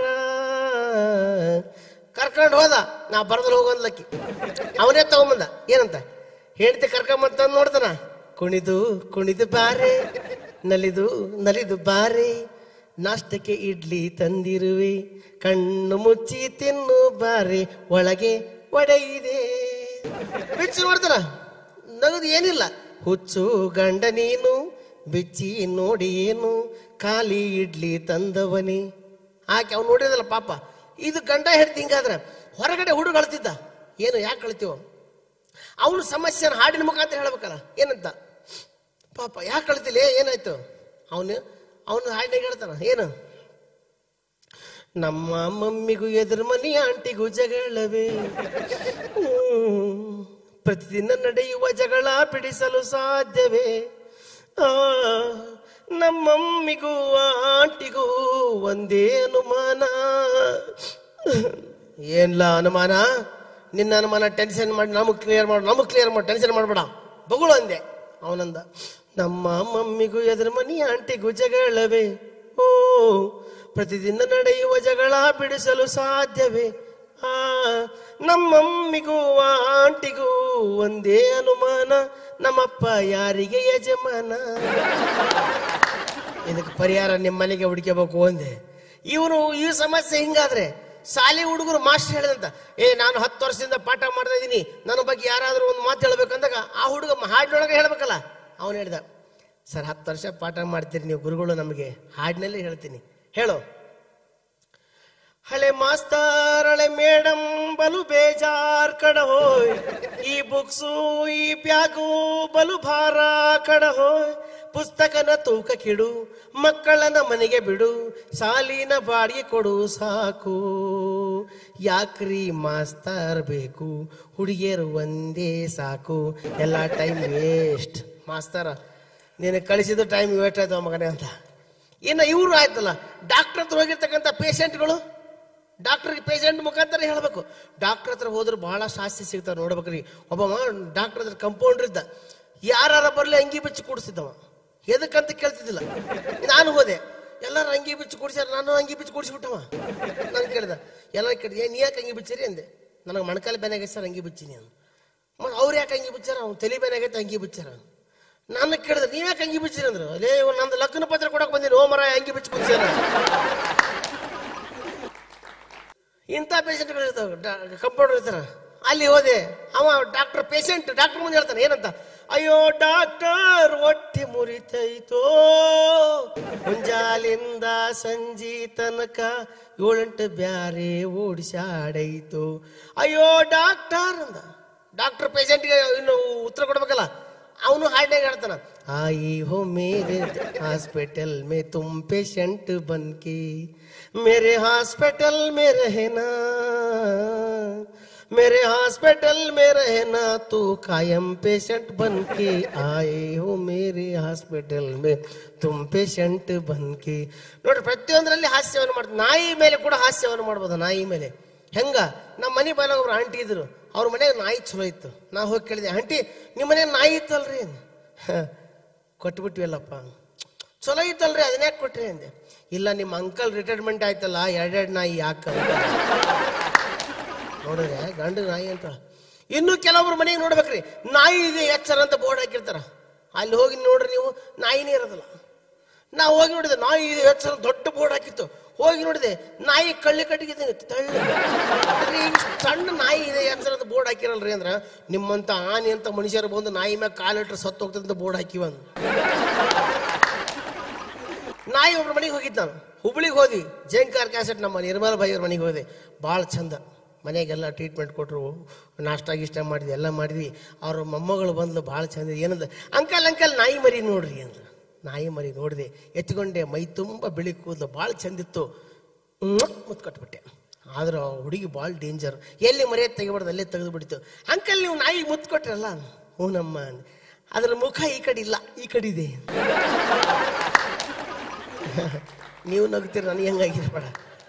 ಕರ್ಕೊಂಡು ಹೋದ ನಾ ಬರದಲ್ಲಿ ಹೋಗೋದ್ಲಕ್ಕಿ ಅವನೇ ತಗೊಂಬಂದ ಏನಂತ ಹೇಳ್ತಿ ಕರ್ಕೊಂಬಂತ ನೋಡ್ತಾನ ಕುಣಿದು ಕುಣಿದು ಬಾರೆ ನಲಿದು ನಲಿದು ಬಾರೆ ನಾಷ್ಟಕ್ಕೆ ಇಡ್ಲಿ ತಂದಿರುವೆ ಕಣ್ಣು ಮುಚ್ಚಿ ತಿನ್ನು ಬಾರೆ ಒಳಗೆ ಒಡೆ ಇದೆ ಬಿಚ್ಚು ನೋಡ್ತಾನ ನಗದು ಏನಿಲ್ಲ ಹುಚ್ಚು ಗಂಡ ನೀನು ಬಿಚ್ಚಿ ನೋಡಿ ಏನು ಖಾಲಿ ಇಡ್ಲಿ ತಂದವನಿ ಆಕೆ ಅವ್ನು ನೋಡಿದಲ್ಲ ಪಾಪ ಇದು ಗಂಡ ಹೇಳ್ತಿ ಹಿಂಗಾದ್ರೆ ಹೊರಗಡೆ ಹುಡುಗ ಅಳ್ತಿದ್ದ ಏನು ಯಾಕೆ ಅಳ್ತೀವ ಅವನು ಸಮಸ್ಯೆನ ಹಾಡಿನ ಮುಖಾಂತರ ಹೇಳ್ಬೇಕಲ್ಲ ಏನಂತ ಪಾಪ ಯಾಕೆ ಅಳ್ತಿಲ್ಲ ಏನಾಯ್ತು ಅವನು ಅವನು ಹಾಡಿನಾಗ ಹೇಳ್ತಾನ ಏನು ನಮ್ಮ ಮಮ್ಮಿಗೂ ಎದುರು ಮನಿ ಆಂಟಿಗೂ ಜಗಳವೇ ಹ್ಮ್. ಪ್ರತಿದಿನ ನಡೆಯುವ ಜಗಳ ಬಿಡಿಸಲು ಸಾಧ್ಯವೇ ಆ ನಮ್ಮಮ್ಮಿಗೂ ಆಂಟಿಗೂ ಒಂದೇ ಅನುಮಾನ ಏನ್ಲ ಅನುಮಾನ ನಿನ್ನ ಅನುಮಾನ ಟೆನ್ಷನ್ ಮಾಡಿ ನಮಗ್ ಕ್ಲಿಯರ್ ಮಾಡು ನಮಗ್ ಕ್ಲಿಯರ್ ಮಾಡಿ ಟೆನ್ಷನ್ ಮಾಡಬೇಡ ಬಗುಳು ಅಂದೆ ಅವನಂದ ನಮ್ಮ ಮಮ್ಮಿಗೂ ಎದುರು ಮನಿ ಆಂಟಿಗೂ ಜಗಳವೇ ಓ ಪ್ರತಿದಿನ ನಡೆಯುವ ಜಗಳ ಬಿಡಿಸಲು ಸಾಧ್ಯವೇ ಆ ನಮ್ಮಮ್ಮಿಗೂ ಆಂಟಿಗೂ ಒಂದೇ ಅನುಮಾನ ನಮ್ಮಪ್ಪ ಯಾರಿಗೆ ಯಜಮಾನ ಇದಕ್ಕೆ ಪರಿಹಾರ ನಿಮ್ಮ ಮನೆಗೆ ಹುಡುಕಬೇಕು ಒಂದೇ ಇವನು ಈ ಸಮಸ್ಯೆ ಹಿಂಗಾದ್ರೆ ಶಾಲೆ ಹುಡುಗರು ಮಾಸ್ಟರ್ ಹೇಳಿದಂತ ಏ ನಾನು ಹತ್ತು ವರ್ಷದಿಂದ ಪಾಠ ಮಾಡ್ತಾ ಇದ್ದೀನಿ ನನ್ನ ಬಗ್ಗೆ ಯಾರಾದ್ರೂ ಒಂದು ಮಾತು ಹೇಳ್ಬೇಕಂದಾಗ ಆ ಹುಡುಗ ಹಾಡಿನೊಳಗೆ ಹೇಳ್ಬೇಕಲ್ಲ ಅವನು ಹೇಳ್ದ ಸರ್ ಹತ್ತು ವರ್ಷ ಪಾಠ ಮಾಡ್ತೀರಿ ನೀವು ಗುರುಗಳು ನಮಗೆ ಹಾಡಿನಲ್ಲಿ ಹೇಳ್ತೀನಿ ಹೇಳು ಹಳೆ ಮಾಸ್ತರ್ ಹಳೆ ಮೇಡಮ್ ಬಲು ಬೇಜಾರ್ ಕಡ ಹೋಯ್ ಈ ಬುಕ್ಸು ಈ ಬ್ಯಾಗು ಬಲು ಭಾರ ಕಡ ಹೋಯ್ ಪುಸ್ತಕನ ತೂಕ ಕಿಡು ಮಕ್ಕಳನ್ನ ಮನೆಗೆ ಬಿಡು ಸಾಲಿನ ಬಾಡಿಗೆ ಕೊಡು ಸಾಕು ಯಾಕ್ರಿ ಮಾಸ್ತರ್ ಬೇಕು ಹುಡುಗಿಯರು ಒಂದೇ ಸಾಕು ಎಲ್ಲ ಟೈಮ್ ವೇಸ್ಟ್ ಮಾಸ್ತರ ನೀನು ಕಳಿಸಿದ ಟೈಮ್ ವೇಸ್ಟ್ ಆಯ್ತು ಮಗನೇ ಅಂತ ಇನ್ನು ಇವರು ಆಯ್ತಲ್ಲ ಡಾಕ್ಟರ್ ಹತ್ರ ಹೋಗಿರ್ತಕ್ಕಂಥ ಪೇಷಂಟ್ಗಳು ಡಾಕ್ಟರ್ಗೆ ಪೇಷಂಟ್ ಮುಖಾಂತರ ಹೇಳಬೇಕು ಡಾಕ್ಟರ್ ಹತ್ರ ಹೋದ್ರೆ ಬಹಳ ಶಾಸ್ತಿ ಸಿಗ್ತಾವೆ ನೋಡ್ಬೇಕ್ರಿ ಒಬ್ಬ ಡಾಕ್ಟರ್ ಹತ್ರ ಕಂಪೌಂಡರ್ ಇದ್ದ ಯಾರ ಬರ್ಲಿ ಅಂಗಿ ಬಿಚ್ಚಿ ಕೂಡಿಸ್ತಿದ್ದವ ಎದಕ್ಕಂತ ಕೇಳ್ತಿದ್ದಿಲ್ಲ ನಾನು ಹೋದೆ ಎಲ್ಲರೂ ಅಂಗಿ ಬಿಚ್ಚಿ ಕೂಡಿಸ್ಯಾರ ನಾನು ಅಂಗಿ ಬಿಚ್ಚಿ ಕೂಡಿಸ್ಬಿಟ್ಟವ ನಾನು ಕೇಳ್ದ ಎಲ್ಲ ಕೇಳಿದೆ ಏನ್ ನೀ ಯಾಕೆ ಅಂಗಿ ಬಿಚ್ಚಿರಿ ಅಂದೆ ನನಗೆ ಮೊಣಕಾಲು ಬೆನಾಗೈತೆ ಸರ್ ಅಂಗಿ ಬಿಚ್ಚಿನಿ ಅಂತ ಮತ್ತೆ ಅವ್ರು ಯಾಕೆ ಅಂಗಿ ಬಿಚ್ಚಾರ ಅವ್ನು ತಲೆ ಬೆನಾಗೈತೆ ಅಂಗಿ ಬಿಚ್ಚಾರ ನಾನು ಕೇಳಿದ್ರೆ ನೀವ್ ಯಾಕೆ ಅಂಗಿ ಬಿಚ್ಚಿರಿ ಅಂದ್ರು ಅಲ್ಲೇ ಇವ್ನು ನಂದು ಲಗ್ನ ಪತ್ರ ಕೊಡಕ್ ಬಂದಿನಿ ಓ ಮರ ಅಂಗಿ ಬಿಚ್ಚಿ ಕೂಡ್ಸ್ಯಾರ ಇಂಥ ಪೇಷಂಟ್ಗಳು ಇರ್ತಾವೆ ಕಂಪೌಂಡರ್ ಇರ್ತಾರ ಅಲ್ಲಿ ಹೋದೆ ಅವ ಡಾಕ್ಟರ್ ಪೇಷಂಟ್ ಡಾಕ್ಟರ್ ಮುಂದೆ ಹೇಳ್ತಾನೆ ಏನಂತ ಅಯ್ಯೋ ಡಾಕ್ಟರ್ ಹೊಟ್ಟೆ ಮುರಿತೈತೋ ಮುಂಜಾಲಿಂದ ಸಂಜಿ ತನಕ ಏಳೆಂಟು ಬ್ಯಾರೆ ಓಡಿಸಾಡೈತು ಅಯ್ಯೋ ಡಾಕ್ಟರ್ ಅಂದ ಡಾಕ್ಟರ್ ಪೇಷಂಟ್ಗೆ ಇನ್ನು ಉತ್ತರ ಕೊಡ್ಬೇಕಲ್ಲ ಅವನು ಹಾಡ್ನಾಗ ಹೇಳ್ತಾನ आई हो मेरे हॉस्पिटल में तुम पेशेंट बन के मेरे हॉस्पिटल में रहना मेरे हॉस्पिटल में रहना तू कायम पेशेंट बन के आए हो मेरे हॉस्पिटल में तुम पेशेंಟ್ ಬನ್ ಕೆ ನೋಡ್ರಿ ಪ್ರತಿಯೊಂದರಲ್ಲಿ ಹಾಸ್ಯವನ್ನು ಮಾಡ್ತಾರೆ ನಾಯಿ ಮೇಲೆ ಕೂಡ ಹಾಸ್ಯವನ್ನು ಮಾಡ್ಬೋದು ನಾಯಿ ಮೇಲೆ ಹೆಂಗ ನಮ್ಮ ಮನೆ ಬಾಲ ಒಬ್ರು ಆಂಟಿ ಇದ್ರು ಅವ್ರ ಮನೆಗೆ ನಾಯಿ ಚಲೋ ಇತ್ತು ನಾ ಹೋಗಿ ಕೇಳಿದೆ ಆಂಟಿ ನಿಮ್ಮ ಮನೆ ನಾಯಿ ಇತ್ತಲ್ರಿ ಹ, ಕೊಟ್ಬಿಟ್ವಿಲ್ಲಪ್ಪ ಚಲೋ ಇತ್ತಲ್ರಿ ಅದನ್ನ ಯಾಕೆ ಕೊಟ್ರಿ ಅಂದೆ ಇಲ್ಲ ನಿಮ್ಮ ಅಂಕಲ್ ರಿಟೈರ್ಮೆಂಟ್ ಆಯ್ತಲ್ಲ ಎರಡೆರಡು ನಾಯಿ ಯಾಕ ಅಂತ. ನೋಡಿದ್ರೆ ಗಂಡು ನಾಯಿ ಅಂತ ಇನ್ನು ಕೆಲವೊಬ್ರು ಮನೆಗೆ ನೋಡ್ಬೇಕ್ರಿ ನಾಯಿ ಇದೆ ಎಚ್ಚರ ಅಂತ ಬೋರ್ಡ್ ಹಾಕಿರ್ತಾರ ಅಲ್ಲಿ ಹೋಗಿ ನೋಡ್ರಿ ನೀವು ನಾಯಿನೇ ಇರೋದಿಲ್ಲ ನಾ ಹೋಗಿ ನೋಡಿದೆ ನಾಯಿ ಇದೆ ಎಚ್ಚರ ದೊಡ್ಡ ಬೋರ್ಡ್ ಹಾಕಿತ್ತು ಹೋಗಿ ನೋಡಿದೆ ನಾಯಿ ಕಳ್ಳಿ ಕಟ್ಟಿಗೆ ತಳ್ಳಿ ಅದ್ರಿ ಇಷ್ಟ್ ಸಣ್ಣ ನಾಯಿ ಇದೆ ಎಚ್ಚರದ ಬೋರ್ಡ್ ಹಾಕಿರಲ್ರಿ ಅಂದ್ರ ನಿಮ್ಮಂತ ಆನೆ ಅಂತ ಮನುಷ್ಯರು ಬಂದು ನಾಯಿ ಮ್ಯಾಗ ಕಾಲಿಟ್ರೆ ಸತ್ತು ಹೋಗ್ತದಂತ ಬೋರ್ಡ್ ಹಾಕಿವಂದು ನಾಯಿ ಒಬ್ರ ಮನೆಗೆ ಹೋಗಿದ್ದು ನಾನು ಹುಬ್ಳಿಗೆ ಹೋದ್ವಿ ಜಯಂಕಾರ್ ಕ್ಯಾಸೆಟ್ ನಮ್ಮ ನಿರ್ಮಲ ಭಾಯಿ ಅವ್ರ ಮನೆಗೆ ಹೋದೆ ಭಾಳ ಚಂದ ಮನೆಗೆಲ್ಲ ಟ್ರೀಟ್ಮೆಂಟ್ ಕೊಟ್ಟರು ನಾಷ್ಟ ಗೀಷ್ಟ ಮಾಡಿದ್ವಿ ಎಲ್ಲ ಮಾಡಿದ್ವಿ ಅವ್ರ ಮೊಮ್ಮಗಳು ಬಂದ್ಲು ಭಾಳ ಚಂದ ಏನಂದ ಅಂಕಲ್ ಅಂಕಲ್ ನಾಯಿ ಮರಿ ನೋಡ್ರಿ ಅಂದ್ರು ನಾಯಿ ಮರಿ ನೋಡಿದೆ ಎತ್ಕೊಂಡೆ ಮೈ ತುಂಬ ಬಿಳಿ ಕೂದಲು ಭಾಳ ಚಂದಿತ್ತು ಮುತ್ಕೊಟ್ಬಿಟ್ಟೆ ಆದ್ರೆ ಆ ಹುಡುಗಿ ಭಾಳ ಡೇಂಜರ್ ಎಲ್ಲಿ ಮರ್ಯಾದೆ ತೆಗಿಬಾರ್ದು ಅಲ್ಲೇ ತೆಗೆದು ಬಿಡ್ತು ಅಂಕಲ್ ನೀವು ನಾಯಿ ಮುತ್ತು ಕೊಟ್ರಲ್ಲ ಹ್ಞೂನಮ್ಮ ಅಂದೆ. ಅದ್ರ ಮುಖ ಈ ಕಡೆ ಇಲ್ಲ ಈ ಕಡೆ ಇದೆ ನೀವು ನಗ್ತೀರ ನನಗೆ ಹೆಂಗಾಗಿರ್ಬೇಡ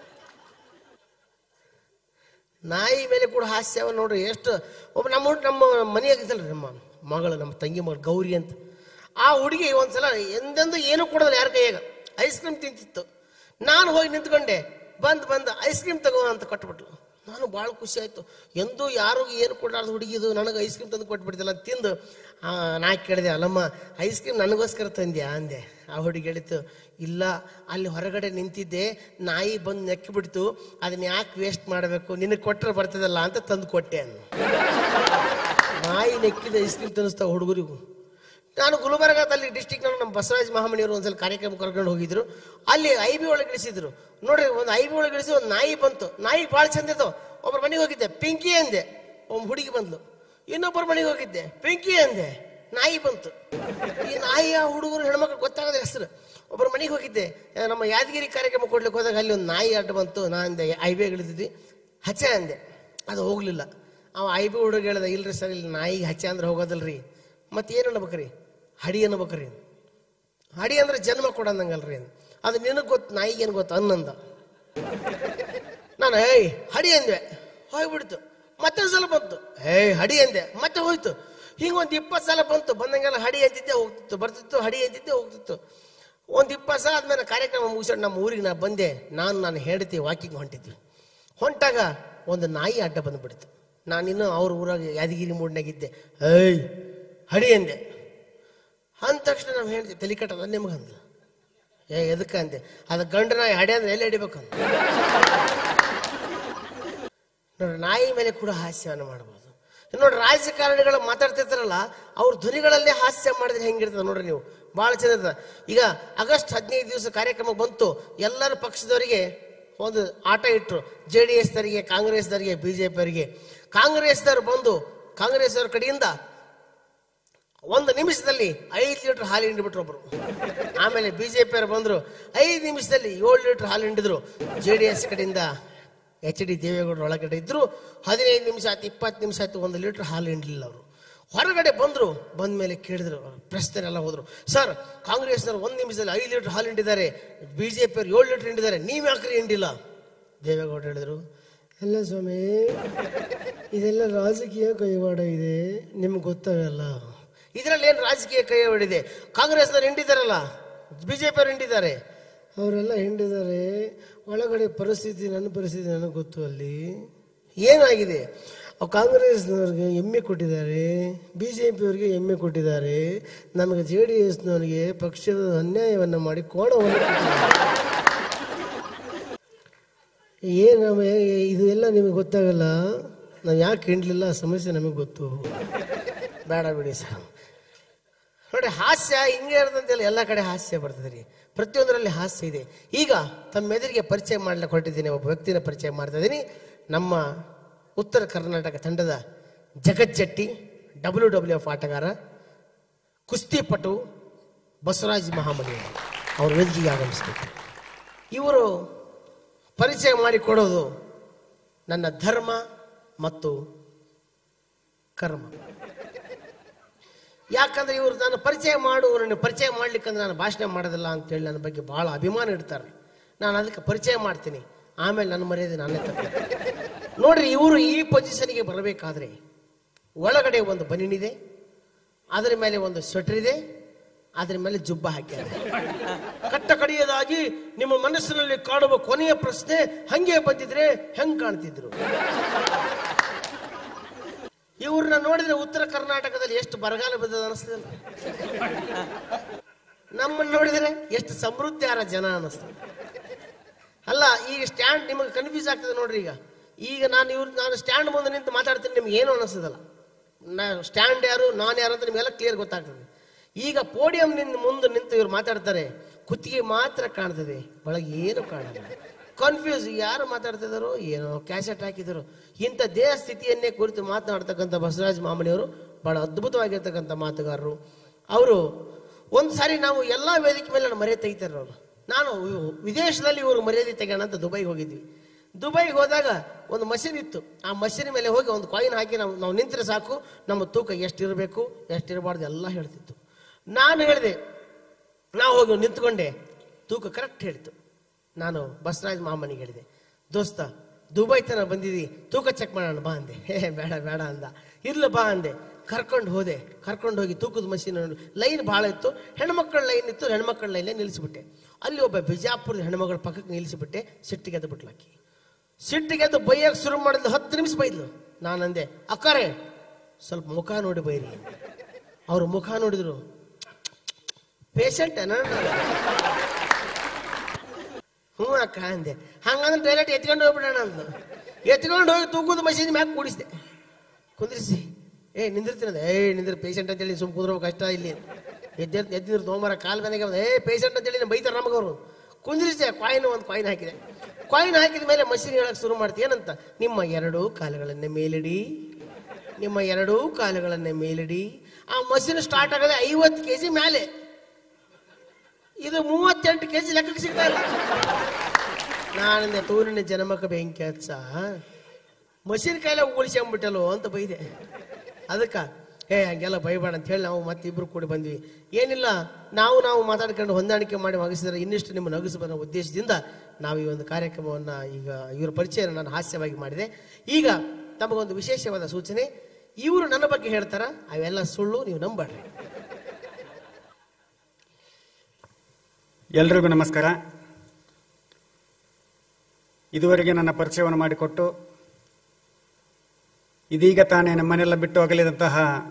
ನಾಯಿ ಮೇಲೆ ಕೂಡ ಹಾಸ್ಯವ ನೋಡ್ರಿ ಎಷ್ಟು ಒಬ್ಬ ನಮ್ಮ ಹುಡ್- ನಮ್ಮ ಮನೆಯಾಗಿದ್ದಲ್ರಿ ನಮ್ಮ ಮಗಳು ನಮ್ಮ ತಂಗಿ ಮಗಳು ಗೌರಿ ಅಂತ ಆ ಹುಡುಗಿ ಒಂದ್ಸಲ ಎಂದೆಂದು ಏನು ಕೊಡೋದಿಲ್ಲ ಯಾರ ಕೈಯಾಗ ಐಸ್ ಕ್ರೀಮ್ ತಿಂತಿತ್ತು ನಾನು ಹೋಗಿ ನಿಂತ್ಕೊಂಡೆ ಬಂದ್ ಬಂದ್ ಐಸ್ ಕ್ರೀಮ್ ತಗೋ ಅಂತ ಕೊಟ್ಬಿಟ್ಲು ನಾನು ಭಾಳ ಖುಷಿ ಆಯ್ತು ಎಂದೂ ಯಾರಿಗೂ ಏನು ಕೊಡಾರ್ದು ಹುಡುಗಿದು ನನಗೆ ಐಸ್ ಕ್ರೀಮ್ ತಂದು ಕೊಟ್ಬಿಡ್ತಿಲ್ಲ ಅಂತ ತಿಂದು ಆ, ನಾ ಕೇಳಿದೆ ಅಲ್ಲಮ್ಮ ಐಸ್ ಕ್ರೀಮ್ ನನಗೋಸ್ಕರ ತಂದ್ಯಾ ಅಂದೆ ಆ ಹುಡುಗಿ ಹೇಳಿತು ಇಲ್ಲ ಅಲ್ಲಿ ಹೊರಗಡೆ ನಿಂತಿದ್ದೆ ನಾಯಿ ಬಂದು ನೆಕ್ಕಿ ಬಿಡ್ತು ಅದನ್ನ ಯಾಕೆ ವೇಸ್ಟ್ ಮಾಡಬೇಕು ನಿನಗೆ ಕೊಟ್ಟರೆ ಬರ್ತದಲ್ಲ ಅಂತ ತಂದು ಕೊಟ್ಟೆ ಅಂದ ನಾಯಿ ನೆಕ್ಕಿದ ಐಸ್ ಕ್ರೀಮ್ ತಿನ್ನಿಸ್ತಾವ ಹುಡುಗರಿಗೂ ನಾನು ಗುಲ್ಬರ್ಗಾದಲ್ಲಿ ಡಿಸ್ಟಿಕ್ ನಮ್ಮ ಬಸವರಾಜ ಮಹಾಮಣಿಯವರು ಒಂದ್ಸಲ ಕಾರ್ಯಕ್ರಮ ಕರ್ಕೊಂಡು ಹೋಗಿದ್ರು ಅಲ್ಲಿ ಐ ಬಿ ಒಳಗೆ ಇಳಿಸಿದ್ರು ನೋಡ್ರಿ ಒಂದು ಐ ಬಿ ಒಳಗೆ ಇಳಿಸಿ ಒಂದು ನಾಯಿ ಬಂತು ನಾಯಿ ಭಾಳ ಚಂದ ಇತ್ತು ಒಬ್ಬರ ಮನೆಗೆ ಹೋಗಿದ್ದೆ ಪಿಂಕಿ ಅಂದೆ ಒಬ್ಬ ಹುಡುಗಿ ಬಂದ್ಲು ಇನ್ನೊಬ್ಬರ ಮನೆಗೆ ಹೋಗಿದ್ದೆ ಪಿಂಕಿ ಅಂದೆ ನಾಯಿ ಬಂತು ಈ ನಾಯಿ ಆ ಹುಡುಗರು ಹೆಣ್ಮಕ್ಳು ಗೊತ್ತಾಗದ ಹೆಸರು ಒಬ್ಬರ ಮನೆಗೆ ಹೋಗಿದ್ದೆ ಆ, ನಮ್ಮ ಯಾದಗಿರಿ ಕಾರ್ಯಕ್ರಮ ಕೊಡ್ಲಿಕ್ಕೆ ಹೋದಾಗ ಅಲ್ಲಿ ಒಂದು ನಾಯಿ ಅಡ್ಡ ಬಂತು ನಾ ಅಂದೆ ಐಬೆ ಇಳಿದಿದ್ವಿ ಹಚ್ಚ ಅಂದೆ ಅದು ಹೋಗ್ಲಿಲ್ಲ ಅವ ಐಬೆ ಹುಡುಗ ಹೇಳ್ದ ಇಲ್ರಿ ಸರ್ ಇಲ್ಲಿ ನಾಯಿಗೆ ಹಚ್ಚ ಅಂದ್ರೆ ಹೋಗೋದಲ್ರಿ ಮತ್ತೆ ಏನು ಅನ್ಬೇಕ್ರಿ ಹಡಿ ಅನ್ಬೇಕ್ರಿ ಹಡಿ ಅಂದ್ರೆ ಜನ್ಮ ಕೊಡಂದಂಗಲ್ರಿ ಅದು ನಿನಗೆ ಗೊತ್ತು ನಾಯಿಗೇನು ಗೊತ್ತು ಅನ್ನಂದ ನಾನು ಏಯ್ ಹಡಿ ಅಂದೆ ಹೋಗ್ಬಿಡ್ತು ಮತ್ತೊಂದು ಸಲ ಬಂತು ಏಯ್ ಹಡಿ ಅಂದೆ ಮತ್ತೆ ಹೋಯ್ತು ಹಿಂಗೆ ಒಂದು ಇಪ್ಪತ್ತು ಸಲ ಬಂತು ಬಂದಂಗೆಲ್ಲ ಹಡಿ ಅಂತಿದ್ದೆ ಹೋಗ್ತಿತ್ತು ಬರ್ತಿತ್ತು ಹಡಿ ಅಂತಿದ್ದೆ ಹೋಗ್ತಿತ್ತು ಒಂದು ಇಪ್ಪತ್ತು ಸಲ ಆದ್ಮೇಲೆ ಕಾರ್ಯಕ್ರಮ ಮುಗಿಸ್ಕೊಂಡು ನಮ್ಮ ಊರಿಗೆ ನಾ ಬಂದೆ ನಾನು ನಾನು ಹೆಂಡತಿ ವಾಕಿಂಗ್ ಹೊಂಟಿದ್ವಿ ಹೊಂಟಾಗ ಒಂದು ನಾಯಿ ಅಡ್ಡ ಬಂದ್ಬಿಡ್ತು ನಾನಿನ್ನು ಅವ್ರ ಊರಾಗ ಯಾದಗಿರಿ ಮೂಡ್ನಾಗಿದ್ದೆ ಏಯ್ ಹಡಿ ಅಂದೆ ಅಂದ ತಕ್ಷಣ ನಾವು ಹೇಳಿದ್ವಿ ತಲೆ ಕಟ್ಟದ ನಿಮ್ಗೆ ಅಂದ ಏ ಎದಕ್ಕೆ ಅಂದೆ ಅದು ಗಂಡ ನಾಯಿ ಹಡಿ ಅಂದ್ರೆ ಎಲ್ಲಿ ಹಿಡಿಬೇಕು ಅಂತ ನೋಡ್ರಿ ನಾಯಿ ಮೇಲೆ ಕೂಡ ಹಾಸ್ಯವನ್ನು ಮಾಡ್ಬೋದು ನೋಡ್ರಿ ರಾಜಕಾರಣಿಗಳು ಮಾತಾಡ್ತಿರ್ತಾರಲ್ಲ ಅವ್ರ ಧ್ವನಿಗಳಲ್ಲೇ ಹಾಸ್ಯ ಮಾಡಿದ್ರೆ ಹೆಂಗಿರ್ತದೆ ನೋಡ್ರಿ ನೀವು ಬಹಳ ಚಂದ ಇರ್ತದೆ ಈಗ ಆಗಸ್ಟ್ ಹದಿನೈದು ದಿವಸ ಕಾರ್ಯಕ್ರಮ ಬಂತು ಎಲ್ಲರ ಪಕ್ಷದವರಿಗೆ ಒಂದು ಆಟ ಇಟ್ರು ಜೆ ಡಿ ಎಸ್ ದವರಿಗೆ ಕಾಂಗ್ರೆಸ್ ದವರಿಗೆ ಬಿಜೆಪಿ ಅವರಿಗೆ ಕಾಂಗ್ರೆಸ್ ದವರು ಬಂದು ಕಾಂಗ್ರೆಸ್ ಅವ್ರ ಕಡೆಯಿಂದ ಒಂದು ನಿಮಿಷದಲ್ಲಿ ಐದು ಲೀಟರ್ ಹಾಲು ಹಿಂಡಿಬಿಟ್ರು ಒಬ್ರು ಆಮೇಲೆ ಬಿಜೆಪಿ ಅವರು ಬಂದ್ರು ಐದು ನಿಮಿಷದಲ್ಲಿ ಏಳು ಲೀಟರ್ ಹಾಲು ಹಿಂಡಿದ್ರು ಜೆ ಡಿ ಎಸ್ ಕಡೆಯಿಂದ ಎಚ್ ಡಿ ದೇವೇಗೌಡರು ಒಳಗಡೆ ಇದ್ರು ಹದಿನೈದು ನಿಮಿಷ ಆಯ್ತು ಇಪ್ಪತ್ತು ನಿಮಿಷ ಆಯ್ತು ಒಂದು ಲೀಟರ್ ಹಾಲು ಹಿಂಡಲಿಲ್ಲ ಅವರು ಹೊರಗಡೆ ಬಂದ್ರು ಬಂದ ಮೇಲೆ ಕೇಳಿದ್ರು ಪ್ರಶ್ನೆಲ್ಲ ಹೋದ್ರು ಸರ್ ಕಾಂಗ್ರೆಸ್ನವ್ರು ಒಂದು ನಿಮಿಷದಲ್ಲಿ ಐದು ಲೀಟರ್ ಹಾಲು ಹಿಂಡಿದ್ದಾರೆ ಬಿಜೆಪಿ ಅವ್ರು ಏಳು ಲೀಟರ್ ಹಿಂಡಿದ್ದಾರೆ ನೀವು ಯಾಕ್ರಿ ಹಿಂಡಿಲ್ಲ ದೇವೇಗೌಡ ಹೇಳಿದ್ರು ಎಲ್ಲ ಸ್ವಾಮಿ ಇದೆಲ್ಲ ರಾಜಕೀಯ ಕೈವಾಡ ಇದೆ ನಿಮ್ಗೆ ಗೊತ್ತಾಗಲ್ಲ ಇದರಲ್ಲಿ ಏನು ರಾಜಕೀಯ ಕೈ ಹೊಡಿದೆ ಕಾಂಗ್ರೆಸ್ನವ್ರು ಹಿಂಡಿದಾರಲ್ಲ ಬಿಜೆಪಿ ಅವ್ರು ಹಿಂಡಿದ್ದಾರೆ ಅವರೆಲ್ಲ ಹಿಂಡಿದ್ದಾರೆ ಒಳಗಡೆ ಪರಿಸ್ಥಿತಿ ನನ್ನ ಪರಿಸ್ಥಿತಿ ನನಗೆ ಗೊತ್ತು ಅಲ್ಲಿ ಏನಾಗಿದೆ ಅವ್ ಕಾಂಗ್ರೆಸ್ನವ್ರಿಗೆ ಎಮ್ಮೆ ಕೊಟ್ಟಿದ್ದಾರೆ ಬಿ ಜೆ ಪಿಯವ್ರಿಗೆ ಎಮ್ಮೆ ಕೊಟ್ಟಿದ್ದಾರೆ ನಮಗೆ ಜೆ ಡಿ ಎಸ್ನವ್ರಿಗೆ ಪಕ್ಷದ ಅನ್ಯಾಯವನ್ನು ಮಾಡಿ ಕೋಣವನ್ನು ಕೊಟ್ಟಿದ್ದಾರೆ ಏನು ಇದು ಎಲ್ಲ ನಿಮಗೆ ಗೊತ್ತಾಗಲ್ಲ ನಾವು ಯಾಕೆ ಹಿಂಡ್ಲಿಲ್ಲ ಆ ಸಮಸ್ಯೆ ನಮಗೆ ಗೊತ್ತು ಬೇಡ ಬಿಡಿ ಸರ್ ನೋಡಿ ಹಾಸ್ಯ ಹಿಂಗೆ ಇರ್ತಂತೆಲ್ಲ ಎಲ್ಲ ಕಡೆ ಹಾಸ್ಯ ಬರ್ತದೆ ರೀ ಪ್ರತಿಯೊಂದರಲ್ಲಿ ಹಾಸ್ಯ ಇದೆ ಈಗ ತಮ್ಮ ಎದುರಿಗೆ ಪರಿಚಯ ಮಾಡ್ಲಿಕ್ಕೆ ಹೊರಟಿದ್ದೀನಿ ಒಬ್ಬ ವ್ಯಕ್ತಿನ ಪರಿಚಯ ಮಾಡ್ತಾ ಇದ್ದೀನಿ ನಮ್ಮ ಉತ್ತರ ಕರ್ನಾಟಕ ತಂಡದ ಜಗಜ್ಜಟ್ಟಿ ಡಬ್ಲ್ಯೂ ಡಬ್ಲ್ಯೂ ಎಫ್ ಆಟಗಾರ ಕುಸ್ತಿಪಟು ಬಸವರಾಜ್ ಮಹಾಮನಿ ಅವರು ವೇದಿಕೆಗೆ ಆಗಮಿಸಬೇಕು ಇವರು ಪರಿಚಯ ಮಾಡಿಕೊಡೋದು ನನ್ನ ಧರ್ಮ ಮತ್ತು ಕರ್ಮ ಯಾಕಂದ್ರೆ ಇವರು ನಾನು ಪರಿಚಯ ಮಾಡು ನನ್ನ ಪರಿಚಯ ಮಾಡ್ಲಿಕ್ಕಂದ್ರೆ ನಾನು ಭಾಷಣ ಮಾಡೋದಿಲ್ಲ ಅಂತೇಳಿ ನನ್ನ ಬಗ್ಗೆ ಬಹಳ ಅಭಿಮಾನ ಇಡ್ತಾರೆ ನಾನು ಅದಕ್ಕೆ ಪರಿಚಯ ಮಾಡ್ತೀನಿ ಆಮೇಲೆ ನನ್ನ ಮರ್ಯಾದೆ ನಾನೇ ತಗೊಳ್ತೀನಿ ನೋಡ್ರಿ ಇವರು ಈ ಪೊಸಿಷನ್ಗೆ ಬರಬೇಕಾದ್ರೆ ಒಳಗಡೆ ಒಂದು ಬನಿನಿದೆ ಅದರ ಮೇಲೆ ಒಂದು ಸ್ವೆಟರ್ ಇದೆ ಅದರ ಮೇಲೆ ಜುಬ್ಬ ಹಾಕ್ಯಾರ ಕಟ್ಟ ಕಡೆಯದಾಗಿ ನಿಮ್ಮ ಮನಸ್ಸಿನಲ್ಲಿ ಕಾಡುವ ಕೊನೆಯ ಪ್ರಶ್ನೆ ಹಂಗೆ ಬಂದಿದ್ರೆ ಹೆಂಗ್ ಕಾಣ್ತಿದ್ರು ಇವ್ರನ್ನ ನೋಡಿದ್ರೆ ಉತ್ತರ ಕರ್ನಾಟಕದಲ್ಲಿ ಎಷ್ಟು ಬರಗಾಲ ಬಿದ್ದದ ಅನಿಸ್ತದಲ್ಲ ನಮ್ಮನ್ನ ನೋಡಿದ್ರೆ ಎಷ್ಟು ಸಮೃದ್ಧಿ ಆರ ಜನ ಅನಿಸ್ತದೆ ಅಲ್ಲ ಈಗ ಸ್ಟ್ಯಾಂಡ್ ನಿಮಗೆ ಕನ್ಫ್ಯೂಸ್ ಆಗ್ತದೆ ನೋಡ್ರಿ ಈಗ ಈಗ ನಾನು ಇವ್ರು ನಾನು ಸ್ಟ್ಯಾಂಡ್ ಮುಂದೆ ನಿಂತು ಮಾತಾಡ್ತೀನಿ ನಿಮ್ಗೆ ಏನು ಅನಿಸ್ತದಲ್ಲ ನಾ ಸ್ಟ್ಯಾಂಡ್ ಯಾರು ನಾನು ಯಾರು ಅಂತ ನಿಮಗೆಲ್ಲ ಕ್ಲಿಯರ್ ಗೊತ್ತಾಗ್ತದೆ ಈಗ ಪೋಡಿಯಂ ನಿಂದ ಮುಂದೆ ನಿಂತು ಇವ್ರು ಮಾತಾಡ್ತಾರೆ ಕುತ್ತಿಗೆ ಮಾತ್ರ ಕಾಣ್ತದೆ ಒಳಗೆ ಏನು ಕಾಣಲ್ಲ ಕನ್ಫ್ಯೂಸ್ ಯಾರು ಮಾತಾಡ್ತಿದಾರೋ ಏನೋ ಕ್ಯಾಸೆಟ್ ಹಾಕಿದರು ಇಂಥ ದೇಹ ಸ್ಥಿತಿಯನ್ನೇ ಕುರಿತು ಮಾತನಾಡ್ತಕ್ಕಂಥ ಬಸವರಾಜ ಮಾಮನಿಯವರು ಬಹಳ ಅದ್ಭುತವಾಗಿರ್ತಕ್ಕಂಥ ಮಾತುಗಾರರು ಅವರು ಒಂದು ಸಾರಿ ನಾವು ಎಲ್ಲ ವೇದಿಕೆ ಮೇಲೆ ನಾನು ಮರ್ಯಾದೆ ತೆಗಿತಾರೆ ಅವರು ನಾನು ಇವ್- ವಿದೇಶದಲ್ಲಿ ಇವರು ಮರ್ಯಾದೆ ತೆಗೋಣ ಅಂತ ದುಬೈಗೆ ಹೋಗಿದ್ವಿ ದುಬೈಗೆ ಹೋದಾಗ ಒಂದು ಮಷಿನ್ ಇತ್ತು ಆ ಮಷಿನ್ ಮೇಲೆ ಹೋಗಿ ಒಂದು ಕಾಯಿನ್ ಹಾಕಿ ನಾವು ನಾವು ನಿಂತರೆ ಸಾಕು ನಮ್ಮ ತೂಕ ಎಷ್ಟಿರಬೇಕು ಎಷ್ಟಿರಬಾರ್ದು ಎಲ್ಲ ಹೇಳ್ತಿತ್ತು ನಾನು ಹೇಳಿದೆ ನಾವು ಹೋಗಿ ನಿಂತ್ಕೊಂಡೆ ತೂಕ ಕರೆಕ್ಟ್ ಹೇಳ್ತು ನಾನು ಬಸವರಾಜ್ ಮಾಮನಿಗೆ ಹೇಳಿದೆ ದೋಸ್ತ ದುಬೈ ತನ ಬಂದಿದ್ದಿ ತೂಕ ಚೆಕ್ ಮಾಡೋಣ ಬಾ ಅಂದೆ ಹೇ ಬೇಡ ಬೇಡ ಅಂದ ಇರ್ಲ ಬಾ ಅಂದೆ ಕರ್ಕೊಂಡು ಹೋದೆ ಕರ್ಕೊಂಡು ಹೋಗಿ ತೂಕದ ಮಷೀನ್ ಲೈನ್ ಭಾಳ ಇತ್ತು ಹೆಣ್ಮಕ್ಳ ಲೈನ್ ಇತ್ತು ಹೆಣ್ಮಕ್ಳ ಲೈನ್ಲೇ ನಿಲ್ಲಿಸ್ಬಿಟ್ಟೆ ಅಲ್ಲಿ ಒಬ್ಬ ಬಿಜಾಪುರದ ಹೆಣ್ಮಗಳ ಪಕ್ಕಕ್ಕೆ ನಿಲ್ಲಿಸಿಬಿಟ್ಟೆ ಸಿಟ್ಟಿಗೆ ಎದ್ದು ಬಿಟ್ಲಾಕಿ ಸಿಟ್ಟಿಗೆ ಎದ್ದು ಬೈಯಕ್ಕೆ ಶುರು ಮಾಡಿದ್ಲು ಹತ್ತು ನಿಮಿಷ ಬೈದ್ಲು ನಾನಂದೆ ಅಕ್ಕಾರೆ ಸ್ವಲ್ಪ ಮುಖ ನೋಡಿ ಬೈರಿ ಅವ್ರ ಮುಖ ನೋಡಿದ್ರು ಪೇಷಂಟ್ ಹ್ಞೂ ಅಕ್ಕ ಅಂದೆ ಹಂಗಂದ್ರೆ ಡೈರೆಕ್ಟ್ ಎತ್ಕೊಂಡು ಹೋಗ್ಬಿಡೋಣ ಅಂತ ಎತ್ಕೊಂಡು ಹೋಗಿ ತೂಕದ ಮಷೀನ್ ಮ್ಯಾಗ ಕೂಡಿಸಿದೆ ಕುಂದ್ರಿಸಿ ಏ ನಿಂದಿರ್ತೀನಿ ಏ ನಿಂದ್ರ ಪೇಷಂಟ್ ಅಂತೇಳಿ ಸುಮ್ ಕುಂದ್ರಬೇಕು ಕಷ್ಟ ಇಲ್ಲಿ ಎದ್ದ ಎದ್ದಿದ್ರು ತೊಗೊಂಬರ ಕಾಲ್ ಮನೆಗೆ ಏ ಪೇಷಂಟ್ ಅಂತೇಳಿ ಬೈತಾರ ನಮಗವರು ಕುಂದ್ರಿಸಿದೆ ಕಾಯಿನ್ ಒಂದು ಕಾಯಿನ್ ಹಾಕಿದೆ ಕಾಯಿನ್ ಹಾಕಿದ ಮೇಲೆ ಮಷೀನ್ ಹೇಳಕ್ ಶುರು ಮಾಡ್ತೀವಿ ಏನಂತ ನಿಮ್ಮ ಎರಡೂ ಕಾಲುಗಳನ್ನೇ ಮೇಲಿಡಿ ನಿಮ್ಮ ಎರಡೂ ಕಾಲುಗಳನ್ನೇ ಮೇಲಿಡಿ ಆ ಮಷೀನ್ ಸ್ಟಾರ್ಟ್ ಆಗದೆ ಐವತ್ತು ಕೆ ಜಿ ಮೇಲೆ ಇದು ಮೂವತ್ತೆಂಟು ಕೆಜಿ ಲೆಕ್ಕಕ್ಕೆ ಸಿಗ್ತಾ ಇಲ್ಲ ನಾನಿಂದ ತೂರಿನ ಜನ್ಮಕ್ಕೆ ಬೆಂಕಿ ಹಚ್ಚ ಮಷೀನ್ ಕೈಲ ಉಳಿಸ್ಕೊಂಬಿಟ್ಟಲು ಅಂತ ಬೈದೆ ಅದಕ್ಕ ಏ ಹಂಗೆಲ್ಲ ಬೈಬೇಡ ಅಂತ ಹೇಳಿ ನಾವು ಮತ್ತೆ ಇಬ್ರು ಕೂಡಿ ಬಂದ್ವಿ ಏನಿಲ್ಲ ನಾವು ನಾವು ಮಾತಾಡ್ಕೊಂಡು ಹೊಂದಾಣಿಕೆ ಮಾಡಿ ಮುಗಿಸಿದ್ರೆ ಇನ್ನಿಷ್ಟು ನಿಮ್ಮ ನಗಿಸಬನ್ನ ಉದ್ದೇಶದಿಂದ ನಾವು ಈ ಒಂದು ಕಾರ್ಯಕ್ರಮವನ್ನ ಈಗ ಇವರ ಪರಿಚಯ ನಾನು ಹಾಸ್ಯವಾಗಿ ಮಾಡಿದೆ ಈಗ ತಮಗೊಂದು ವಿಶೇಷವಾದ ಸೂಚನೆ ಇವರು ನನ್ನ ಬಗ್ಗೆ ಹೇಳ್ತಾರ ಅವೆಲ್ಲ ಸುಳ್ಳು ನೀವು ನಂಬಡ್ರಿ ಎಲ್ರಿಗೂ ನಮಸ್ಕಾರ ಇದುವರೆಗೆ ನನ್ನ ಪರಿಚಯವನ್ನು ಮಾಡಿಕೊಟ್ಟು ಇದೀಗ ತಾನೇ ನಮ್ಮನ್ನೆಲ್ಲ ಬಿಟ್ಟು ಅಗಲಿದಂತಹ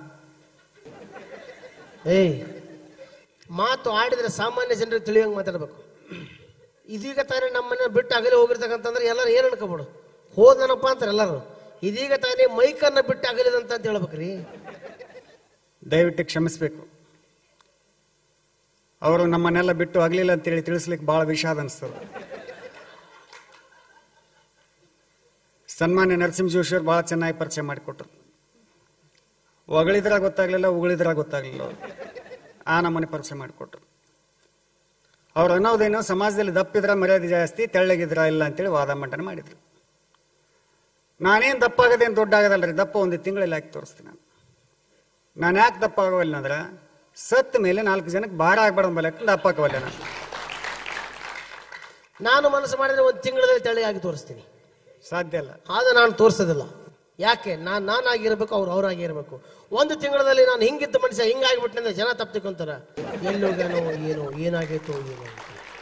ಏಯ್ ಮಾತು ಆಡಿದ್ರೆ ಸಾಮಾನ್ಯ ಜನರಿಗೆ ತಿಳಿಯೋಂಗೆ ಮಾತಾಡ್ಬೇಕು ಇದೀಗ ತಾನೇ ನಮ್ಮನ್ನ ಬಿಟ್ಟು ಅಗಲಿ ಹೋಗಿರ್ತಕ್ಕಂತಂದ್ರೆ ಎಲ್ಲರೂ ಏನು ಅನ್ಕೋಬಿಡು ಹೋದನಪ್ಪ ಅಂತಾರೆ ಎಲ್ಲರೂ ಇದೀಗ ತಾನೇ ಮೈಕನ್ನ ಬಿಟ್ಟು ಅಗಲಿದಂತ ಅಂತ ಹೇಳ್ಬೇಕ್ರಿ ದಯವಿಟ್ಟು ಕ್ಷಮಿಸಬೇಕು ಅವರು ನಮ್ಮನ್ನೆಲ್ಲ ಬಿಟ್ಟು ಆಗಲಿಲ್ಲ ಅಂತೇಳಿ ತಿಳಿಸ್ಲಿಕ್ಕೆ ಬಹಳ ವಿಷಾದ ಅನಿಸ್ತದೆ ಸನ್ಮಾನ್ಯ ನರಸಿಂಹ ಜೋಶಿ ಅವರು ಬಹಳ ಚೆನ್ನಾಗಿ ಪರಿಚಯ ಮಾಡಿಕೊಟ್ರು ಹೊಗಳಿದ್ರ ಗೊತ್ತಾಗ್ಲಿಲ್ಲ ಉಗಳಿದ್ರ ಗೊತ್ತಾಗ್ಲಿಲ್ಲ ಅವ್ರು. ಆ ನಮ್ಮನೆ ಪರಿಚಯ ಮಾಡಿಕೊಟ್ರು ಅವ್ರು ಅನ್ನೋದೇನು ಸಮಾಜದಲ್ಲಿ ದಪ್ಪಿದ್ರ ಮರ್ಯಾದೆ ಜಾಸ್ತಿ ತೆಳ್ಳಗಿದ್ರ ಇಲ್ಲ ಅಂತೇಳಿ ವಾದ ಮಂಡನೆ ಮಾಡಿದ್ರು ನಾನೇನ್ ದಪ್ಪ ಆಗದೇನು ದೊಡ್ಡ ಆಗದಲ್ರಿ ದಪ್ಪ ಒಂದು ತಿಂಗಳಲ್ಲಿ ಹಾಕಿ ತೋರಿಸ್ತೀನಿ ನಾನು ನಾನು ಯಾಕೆ ದಪ್ಪ ಆಗೋಲ್ಲ ಅಂದ್ರೆ ಸತ್ತ ಮೇಲೆ ನಾಲ್ಕು ಜನಕ್ಕೆ ಭಾರ ಆಗ್ಬಾರ್ದು ಬಲಕ್ಕೆ ದಪ್ಪ ಆಗೋಲ್ಲ ನಾನು ನಾನು ಮನಸ್ಸು ಮಾಡಿದ್ರೆ ಒಂದು ತಿಂಗಳಲ್ಲಿ ತೆಳಗಾಗಿ ತೋರಿಸ್ತೀನಿ ಸಾಧ್ಯ ಇಲ್ಲ ಆದ್ರೆ ನಾನು ತೋರಿಸೋದಿಲ್ಲ ಯಾಕೆ ನಾನು ನಾನಾಗಿರ್ಬೇಕು ಅವ್ರು ಅವರಾಗಿರ್ಬೇಕು ಒಂದು ತಿಂಗಳಲ್ಲಿ ನಾನು ಹಿಂಗಿದ್ದ ಮನುಷ್ಯ ಹಿಂಗಾಗ್ಬಿಟ್ಟೆ ಅಂದ್ರೆ ಜನ ತಪ್ಪಿಕೊಂತಾರ ಎಲ್ಲೋಗ್ಯಾನೋ ಏನೋ ಏನಾಗೈತೋ ಏನೋ ಅಂತ.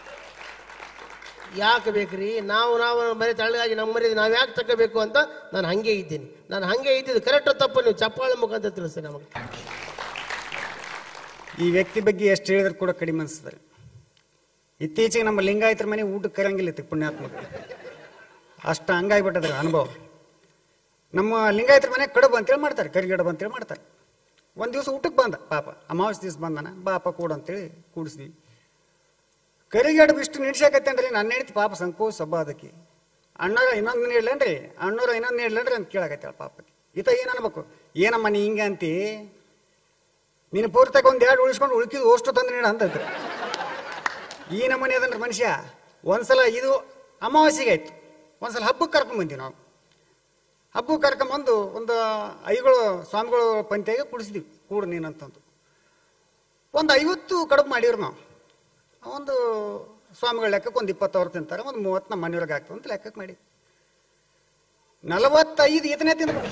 ಯಾಕೆ ಬೇಕ್ರಿ ನಾವು ನಾವು ಬರೀ ತಳ್ಳಗಾಗಿ ನಮ್ಮ ಮರ್ಯಾದೆ ನಾವು ಯಾಕೆ ತಗೋಬೇಕು ಅಂತ ನಾನು ಹಂಗೆ ಇದ್ದೀನಿ ನಾನು ಹಂಗೆ ಇದ್ದಿದ್ದು ಕರೆಕ್ಟ್ ತಪ್ಪು ನೀವು ಚಪ್ಪಾಳೆ ಮುಖಾಂತರ ತಿಳಿಸ್ತೀನಿ ನಮಗೆ ಈ ವ್ಯಕ್ತಿ ಬಗ್ಗೆ ಎಷ್ಟು ಹೇಳಿದ್ರು ಕೂಡ ಕಡಿಮೆ ಅನಿಸ್ತದೆ ಇತ್ತೀಚೆಗೆ ನಮ್ಮ ಲಿಂಗಾಯತರ ಮನೆ ಊಟಕ್ಕೆ ಕರಂಗಿಲ್ಲ ಇತ್ತು ಪುಣ್ಯಾತ್ಮಕ ಅಷ್ಟು ಹಂಗಾಗ್ಬಿಟ್ಟದ್ರ ಅನುಭವ ನಮ್ಮ ಲಿಂಗಾಯತರ ಮನೆ ಕಡುಬು ಅಂತೇಳಿ ಮಾಡ್ತಾರೆ ಕರಿಗಡುಬು ಅಂತೇಳಿ ಮಾಡ್ತಾರೆ ಒಂದು ದಿವಸ ಊಟಕ್ಕೆ ಬಂದ ಪಾಪ ಅಮಾವಾಸ್ಯ ದಿವಸ ಬಂದನ ಬಾಪ ಕೂಡು ಅಂತೇಳಿ ಕೂಡಿಸ್ವಿ ಕರಿಗಡುಬು ಇಷ್ಟು ನಿಡ್ಸಾಕತ್ತೇನ್ರಿ ನನ್ನ ಹೆಂಡತಿ ಪಾಪ ಸಂಕೋಚ ಸಬ್ಬ ಅದಕ್ಕೆ ಅಣ್ಣರ ಇನ್ನೊಂದು ನೀಡ್ಲೇನ್ರಿ ಅಣ್ಣವ್ರ ಇನ್ನೊಂದು ನೀಡ್ಲೇನ್ರಿ ಅಂತ ಕೇಳಕತ್ತಾಳ ಪಾಪಕ್ಕೆ ಈತ ಏನ್ ಅನ್ಬೇಕು ಏನಮ್ಮ ನೀ ಹಿಂಗೆ ಅಂತಿ ನೀನು ಪೂರ್ತಿಯಾಗಿ ಒಂದ್ ಎರಡು ಉಳಿಸ್ಕೊಂಡು ಉಳ್ಕಿದ್ದು ಅಷ್ಟು ತಂದು ನೀಡ ಅಂತ ಈ ನಮೂನೆ ಅದನ್ರಿ ಮನುಷ್ಯ ಒಂದ್ಸಲ ಇದು ಅಮಾವಾಸ್ಯೆಗೆ ಆಯ್ತು ಒಂದ್ಸಲ ಹಬ್ಬಕ್ಕೆ ಕರ್ಕೊಂಡ್ ಬಂದ್ವಿ ನಾವು ಹಬ್ಬಕ್ಕೆ ಕರ್ಕೊಂಬಂದು ಒಂದು ಐಗಳು ಸ್ವಾಮಿಗಳು ಪಂತ್ಯಾಗ ಕುಡಿಸಿದ್ವಿ ಕೂಡು ನೀನಂತಂದು ಒಂದು ಐವತ್ತು ಕಡುಬು ಮಾಡಿವ್ರು ನಾವು ಒಂದು ಸ್ವಾಮಿಗಳ ಲೆಕ್ಕಕ್ಕೆ ಒಂದು ಇಪ್ಪತ್ತವ್ರು ತಿಂತಾರೆ ಒಂದು ಮೂವತ್ತು ನಮ್ಮ ಮನೆಯವ್ರಿಗೆ ಆಗ್ತದೆ ಅಂತ ಲೆಕ್ಕಕ್ಕೆ ಮಾಡಿ ನಲವತ್ತೈದು ಈತನೇ ತಿಂದ್ಬಿಟ್ಟು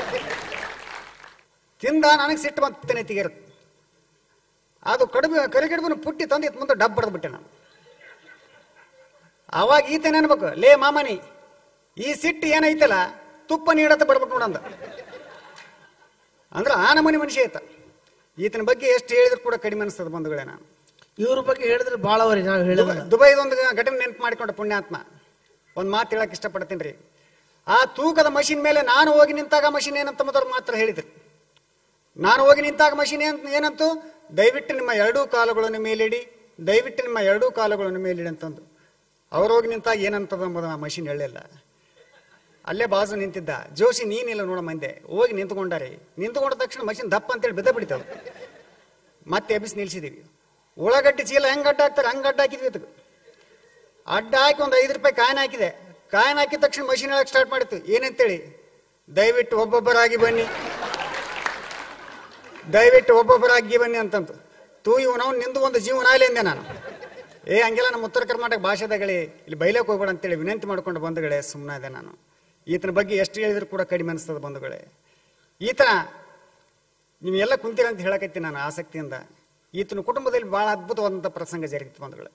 ತಿಂದ ನನಗೆ ಸಿಟ್ಟು ಬಂತು ತಿನ್ನೆ ತೆಗಿರುತ್ತೆ ಅದು ಕಡುಬು ಕರಿಗಡುಬನ ಪುಟ್ಟಿ ತಂದು ಇತ್ತು ಮುಂದೆ ಡಬ್ ಬಡ್ದು ಬಿಟ್ಟೆ ನಾನು ಅವಾಗ ಈತೇನೆ ಅನ್ಬೇಕು ಲೇ ಮಾಮನಿ ಈ ಸಿಟ್ಟು ಏನೈತಲ್ಲ ತುಪ್ಪ ನೀಡತ್ತ ಬಡ್ಬಿಟ್ಟು ನೋಡಂದ ಅಂದ್ರೆ ಆ ನಮೂನಿ ಮನುಷ್ಯ ಐತ ಈತನ ಬಗ್ಗೆ ಎಷ್ಟು ಹೇಳಿದ್ರು ಕೂಡ ಕಡಿಮೆ ಅನಿಸ್ತದೆ ಬಂಧುಗಳೇ ನಾನು ಇವ್ರ ಬಗ್ಗೆ ಹೇಳಿದ್ರೆ ಭಾಳ ಅವರಿ ನಾವು ಹೇಳಿದ್ರೆ ದುಬೈದೊಂದು ಘಟನೆ ನೆನಪು ಮಾಡಿಕೊಂಡ ಪುಣ್ಯಾತ್ಮ ಒಂದು ಮಾತು ಹೇಳಕ್ ಇಷ್ಟಪಡ್ತೀನಿ ರೀ ಆ ತೂಕದ ಮಷಿನ್ ಮೇಲೆ ನಾನು ಹೋಗಿ ನಿಂತಾಗ ಮಷಿನ್ ಏನಂತ ಮೊದಲು ಮಾತ್ರ ಹೇಳಿದ್ರು ನಾನು ಹೋಗಿ ನಿಂತಾಗ ಮಷಿನ್ ಏನ್ ಏನಂತು ದಯವಿಟ್ಟು ನಿಮ್ಮ ಎರಡೂ ಕಾಲುಗಳನ್ನು ಮೇಲಿಡಿ ದಯವಿಟ್ಟು ನಿಮ್ಮ ಎರಡೂ ಕಾಲುಗಳನ್ನು ಮೇಲಿಡಿ ಅಂತಂದು ಅವ್ರು ಹೋಗಿ ನಿಂತಾಗ ಏನಂತದ ಎಂಬುದು ಆ ಮಷಿನ್ ಹೇಳಿಲ್ಲ ಅಲ್ಲೇ ಬಾಜು ನಿಂತಿದ್ದ ಜೋಶಿ ನೀನಿಲ್ಲ ನೋಡ ಮಂದೆ ಹೋಗಿ ನಿಂತ್ಕೊಂಡಾರೆ ನಿಂತ್ಕೊಂಡ ತಕ್ಷಣ ಮಷಿನ್ ದಪ್ಪ ಅಂತೇಳಿ ಬಿದ್ದ ಬಿಡ್ತದ ಮತ್ತೆ ಎಬ್ಬಿಸಿ ನಿಲ್ಸಿದೀವಿ ಉಳ್ಳಾಗಡ್ಡಿ ಚೀಲ ಹೆಂಗ್ ಅಡ್ಡ ಹಾಕ್ತಾರೆ ಹಂಗ್ ಅಡ್ಡ ಹಾಕಿದ್ವಿ ಅದಕ್ಕೆ ಅಡ್ಡ ಹಾಕಿ ಒಂದು ಐದು ರೂಪಾಯಿ ಕಾಯಿನ್ ಹಾಕಿದೆ ಕಾಯಿನ್ ಹಾಕಿದ ತಕ್ಷಣ ಮಷಿನ್ ಹೇಳಕ್ ಸ್ಟಾರ್ಟ್ ಮಾಡಿತ್ತು ಏನಂತೇಳಿ ದಯವಿಟ್ಟು ಒಬ್ಬೊಬ್ಬರಾಗಿ ಬನ್ನಿ ದಯವಿಟ್ಟು ಒಬ್ಬೊಬ್ಬರಾಗಿ ಬನ್ನಿ ಅಂತಂತು ತೂ ಇವನವ್ ನಿಂದು ಒಂದು ಜೀವನ ಆಗಲಿ ಅಂದೆ ನಾನು ಏ ಹಂಗೆಲ್ಲ ನಮ್ಮ ಉತ್ತರ ಕರ್ನಾಟಕ ಭಾಷೆದಾಗಳಿ ಇಲ್ಲಿ ಬೈಲಕ್ಕೆ ಹೋಗ್ಬೇಡ ಅಂತೇಳಿ ವಿನಂತಿ ಮಾಡ್ಕೊಂಡು ಬಂಧುಗಳೇ ಸುಮ್ಮನೆ ಇದೆ ನಾನು ಈತನ ಬಗ್ಗೆ ಎಷ್ಟು ಹೇಳಿದ್ರು ಕೂಡ ಕಡಿಮೆ ಅನಿಸ್ತದೆ ಬಂಧುಗಳೇ ಈತನ ನೀವೆಲ್ಲ ಕುಂತೀರ ಅಂತ ಹೇಳಕತ್ತೀನಿ ನಾನು ಆಸಕ್ತಿಯಿಂದ ಈತನ ಕುಟುಂಬದಲ್ಲಿ ಬಹಳ ಅದ್ಭುತವಾದಂಥ ಪ್ರಸಂಗ ಜರುಗಿತು ಬಂಧುಗಳೇ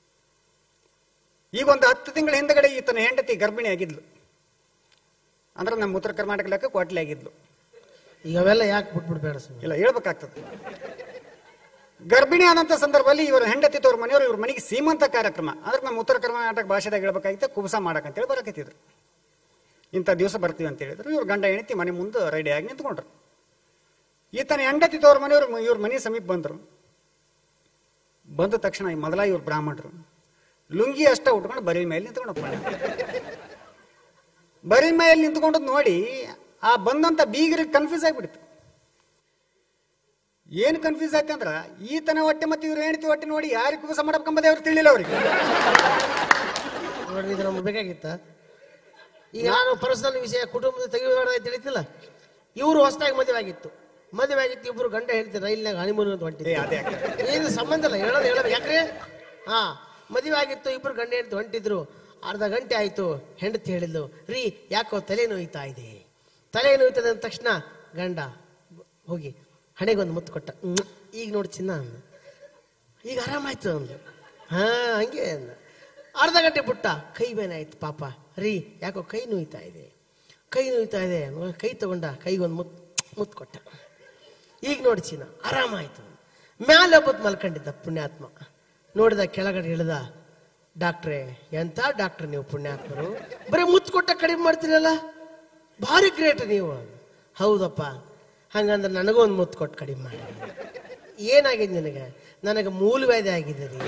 ಈಗ ಒಂದು ಹತ್ತು ತಿಂಗಳ ಹಿಂದಗಡೆ ಈತನ ಹೆಂಡತಿ ಗರ್ಭಿಣಿ ಆಗಿದ್ಲು ಅಂದ್ರೆ ನಮ್ಮ ಉತ್ತರ ಕರ್ನಾಟಕ ಲೆಕ್ಕ ಕ್ವಾಟ್ಲಿ ಆಗಿದ್ಲು ಈಗ ಅವೆಲ್ಲ ಯಾಕೆ ಬಿಟ್ಬಿಡ್ಬೇಡ ಸ್ವಾಮಿ ಇಲ್ಲ ಹೇಳ್ಬೇಕಾಗ್ತದೆ ಗರ್ಭಿಣಿ ಆದಂತ ಸಂದರ್ಭದಲ್ಲಿ ಇವರು ಹೆಂಡತಿ ತೋರ್ ಮನೆಯವರು ಇವ್ರ ಮನೆಗೆ ಸೀಮಂತ ಕಾರ್ಯಕ್ರಮ ಅದಕ್ಕೆ ನಮ್ಮ ಉತ್ತರ ಕರ್ನಾಟಕ ಭಾಷೆದಾಗ ಹೇಳ್ಬೇಕಾಗಿತ್ತು ಕುಬಸ ಮಾಡಕಂತೇಳಿ ಬರಕತ್ತಿದ್ರು ಇಂಥ ದಿವಸ ಬರ್ತೀವಿ ಅಂತ ಹೇಳಿದ್ರು ಇವ್ರ ಗಂಡ ಹೆಂಡತಿ ಮನೆ ಮುಂದೆ ರೆಡಿಯಾಗಿ ನಿಂತ್ಕೊಂಡ್ರು ಈತನ ಹೆಂಡತಿ ತೋರ್ ಮನೆಯವರು ಇವ್ರ ಮನೆ ಸಮೀಪ ಬಂದರು ಬಂದ ತಕ್ಷಣ ಈ ಮೊದಲ ಇವ್ರು ಬ್ರಾಹ್ಮಣರು ಲುಂಗಿ ಅಷ್ಟ ಉಟ್ಕೊಂಡು ಬರೀ ಮೇಲೆ ನಿಂತ್ಕೊಂಡಪ್ಪ ಬರೀ ಮೇಲೆ ನಿಂತ್ಕೊಂಡದ್ ನೋಡಿ ಆ ಬಂದಂತ ಬೀಗರಿಗೆ ಕನ್ಫ್ಯೂಸ್ ಆಗಿಬಿಡ್ತು ಏನು ಕನ್ಫ್ಯೂಸ್ ಆಯ್ತು ಅಂದ್ರ ಈತನ ಹೊಟ್ಟೆ ಮತ್ತೆ ಇವ್ರ ಹೆಂಡತಿ ಹೊಟ್ಟೆ ನೋಡಿ ಯಾರಿಗೆ ಕುಬಸ ಮಾಡಬೇಕಂಬುದೇ ಅವ್ರು ತಿಳಿಲಿಲ್ಲ ಅವ್ರಿಗೆ ನೋಡ್ರಿ ಇದು ನಮ್ಗೆ ಬೇಕಾಗಿತ್ತ ಈಗ ನಾನು ಪರ್ಸನಲ್ ವಿಷಯ ಕುಟುಂಬದ ತೆಗೆಯಬೇಡ ಅಂತ ತಿಳಿತಿಲ್ಲ ಇವರು ಹೊಸದಾಗಿ ಮದುವೆ ಆಗಿತ್ತು ಮದುವೆ ಆಗಿತ್ತು ಇಬ್ರು ಗಂಡ ಹೇಳ್ತಿ ರೈಲ್ನಾಗ ಹನಿಮೂನ್ ಅಂತ ಏ ಹೊಂಟಿದ್ರು ಅದೇ ಯಾಕೆ? ಏನು ಸಂಬಂಧ ಇಲ್ಲ ಹೇಳೋದು ಹೇಳೋದು ಯಾಕ್ರಿ ಹಾ ಮದುವೆ ಆಗಿತ್ತು ಇಬ್ರು ಗಂಡ ಹೆಂಡತಿ ಹೊಂಟಿದ್ರು ಅರ್ಧ ಗಂಟೆ ಆಯ್ತು ಹೆಂಡತಿ ಹೇಳಿದ್ಲು ರೀ ಯಾಕೋ ತಲೆ ನೋಯ್ತಾ ಇದೆ ತಲೆ ನೋಯ್ತದೆ ಅಂದ ತಕ್ಷಣ ಗಂಡ ಹೋಗಿ ಹಣೆಗೊಂದು ಮುತ್ತು ಕೊಟ್ಟ ಹ್ಮ್, ಈಗ ನೋಡಿ ಚಿನ್ನ ಅಂದ ಈಗ ಆರಾಮಾಯ್ತು ಅಂದು ಹಾ ಹಂಗೆ ಅಂದ ಅರ್ಧ ಗಂಟೆ ಬಿಟ್ಟ ಕೈ ಬೇನೆ ಆಯ್ತು ಪಾಪ ರೀ ಯಾಕೋ ಕೈ ನೋಯ್ತಾ ಇದೆ ಕೈ ನೋಯ್ತಾ ಇದೆ ಅನ್ನುವಾಗ ಕೈ ತಗೊಂಡ ಕೈಗೊಂದು ಮುತ್ ಮುತ್ತು ಕೊಟ್ಟ ಈಗ ನೋಡಿ ಚಿನ್ನ ಆರಾಮಾಯ್ತು ಮ್ಯಾಲೆ ಒಬ್ಬತ್ ಮಲ್ಕೊಂಡಿದ್ದ ಪುಣ್ಯಾತ್ಮ ನೋಡಿದ ಕೆಳಗಡೆ ಇಳಿದ ಡಾಕ್ಟ್ರೇ ಎಂತ ಡಾಕ್ಟ್ರ್ ನೀವು ಪುಣ್ಯಾತ್ಮರು ಬರೀ ಮುತ್ತು ಕೊಟ್ಟ ಕಡಿಮೆ ಮಾಡ್ತೀರಲ್ಲ ಭಾರಿ ಗ್ರೇಟ್ ನೀವು ಹೌದಪ್ಪ ಹಂಗಂದ್ರೆ ನನಗೊಂದು ಮುತ್ತು ಕೊಟ್ಟು ಕಡಿಮೆ ಮಾಡಿ ಏನಾಗಿದೆ ನಿನಗೆ ನನಗೆ ಮೂಲವ್ಯಾಧಿ ಆಗಿದೆ ರೀ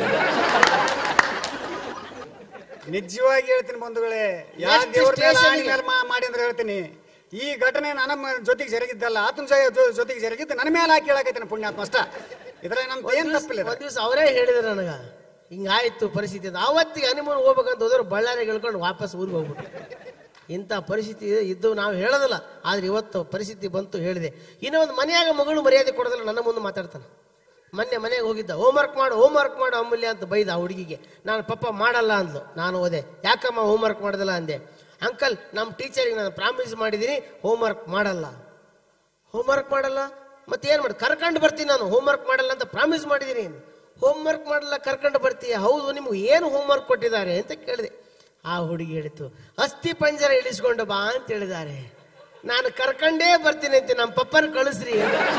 ನಿಜವಾಗಿ ಹೇಳ್ತೀನಿ ಬಂಧುಗಳೇ ಯಾವ ಎಷ್ಟು ದೇವ್ರ ಮೇಲೆ ಸ್ಟೇಷನ್ಗೆ? ಆಣಿ ಮೇಲೆ ಮಾ- ಮಾಡಿ ಅಂದ್ರೆ ಹೇಳ್ತೀನಿ ಈ ಘಟನೆ ನನ್ನ ಮ- ಜೊತೆಗೆ ಜರುಗಿದ್ದಲ್ಲ ಆತನ ಜೊ- ಜೊ- ಜೊತೆಗೆ ಜರುಗಿದ್ದು ನನ್ನ ಮೇಲೆ ಹಾಕಿ ಹೇಳಕೈತೇನೆ ಪುಣ್ಯಾತ್ಮ ಅಷ್ಟ ಇದ್ರ ನಮ್ದು ಏನ್ ತಪ್ಪಿಲ್ಲ ಒಂದ್ ದಿವ್ಸ ಅವರೇ ಹೇಳಿದ್ರು ನನಗ ಹಿಂಗಾಯ್ತು ಪರಿಸ್ಥಿತಿ ಅಂತ ಅವತ್ತಿಗೆ ಹನಿಮೂನ್ ಹೋಗ್ಬೇಕಂತ ಹೋದ್ರೆ ಬಳ್ಳಾರಿಗೆ ಹೇಳ್ಕೊಂಡು ವಾಪಸ್ ಊರಿಗೆ ಹೋಗ್ಬಿಟ್ಟು ಇಂಥ ಪರಿಸ್ಥಿತಿ ಇದ್ದು ನಾವು ಹೇಳೋದಿಲ್ಲ ಆದ್ರೆ ಇವತ್ತು ಪರಿಸ್ಥಿತಿ ಬಂತು ಹೇಳಿದೆ ಇನ್ನೂ ಒಂದು ಮನೆಯಾಗ ಮಗಳು ಮರ್ಯಾದೆ ಕೊಡೋದಿಲ್ಲ ನನ್ನ ಮುಂದೆ ಮಾತಾಡ್ತಾನೆ ಮೊನ್ನೆ ಮನೆಗೆ ಹೋಗಿದ್ದ ಹೋಮ್ವರ್ಕ್ ಮಾಡು ಹೋಮ್ವರ್ಕ್ ಮಾಡು ಅಮೂಲ್ಯ ಅಂತ ಬೈದ ಆ ಹುಡುಗಿಗೆ ನಾನು ಪಪ್ಪ ಮಾಡಲ್ಲ ಅಂದ್ಲು ನಾನು ಓದೆ ಯಾಕಮ್ಮ ಹೋಮ್ವರ್ಕ್ ಮಾಡೋದಿಲ್ಲ ಅಂದೆ ಅಂಕಲ್ ನಮ್ಮ ಟೀಚರಿಗೆ ನಾನು ಪ್ರಾಮಿಸ್ ಮಾಡಿದ್ದೀನಿ ಹೋಮ್ವರ್ಕ್ ಮಾಡಲ್ಲ ಹೋಮ್ವರ್ಕ್ ಮಾಡಲ್ಲ ಮತ್ತೆ ಏನ್ ಮಾಡಿ ಕರ್ಕೊಂಡು ಬರ್ತೀನಿ ನಾನು ಹೋಮ್ವರ್ಕ್ ಮಾಡಲ್ಲ ಅಂತ ಪ್ರಾಮಿಸ್ ಮಾಡಿದ್ದೀನಿ ಹೋಮ್ವರ್ಕ್ ಮಾಡಲ್ಲ ಕರ್ಕೊಂಡು ಬರ್ತೀಯ ಹೌದು ನಿಮ್ಗೆ ಏನು ಹೋಮ್ವರ್ಕ್ ಕೊಟ್ಟಿದ್ದಾರೆ ಅಂತ ಕೇಳಿದೆ ಆ ಹುಡುಗಿ ಹೇಳಿತು ಅಸ್ಥಿ ಪಂಜರ ಇಳಿಸ್ಕೊಂಡು ಬಾ ಅಂತ ಹೇಳಿದ್ದಾರೆ ನಾನು ಕರ್ಕೊಂಡೇ ಬರ್ತೀನಿ ಅಂತ ನಮ್ಮ ಪಪ್ಪನ ಕಳಿಸ್ರಿ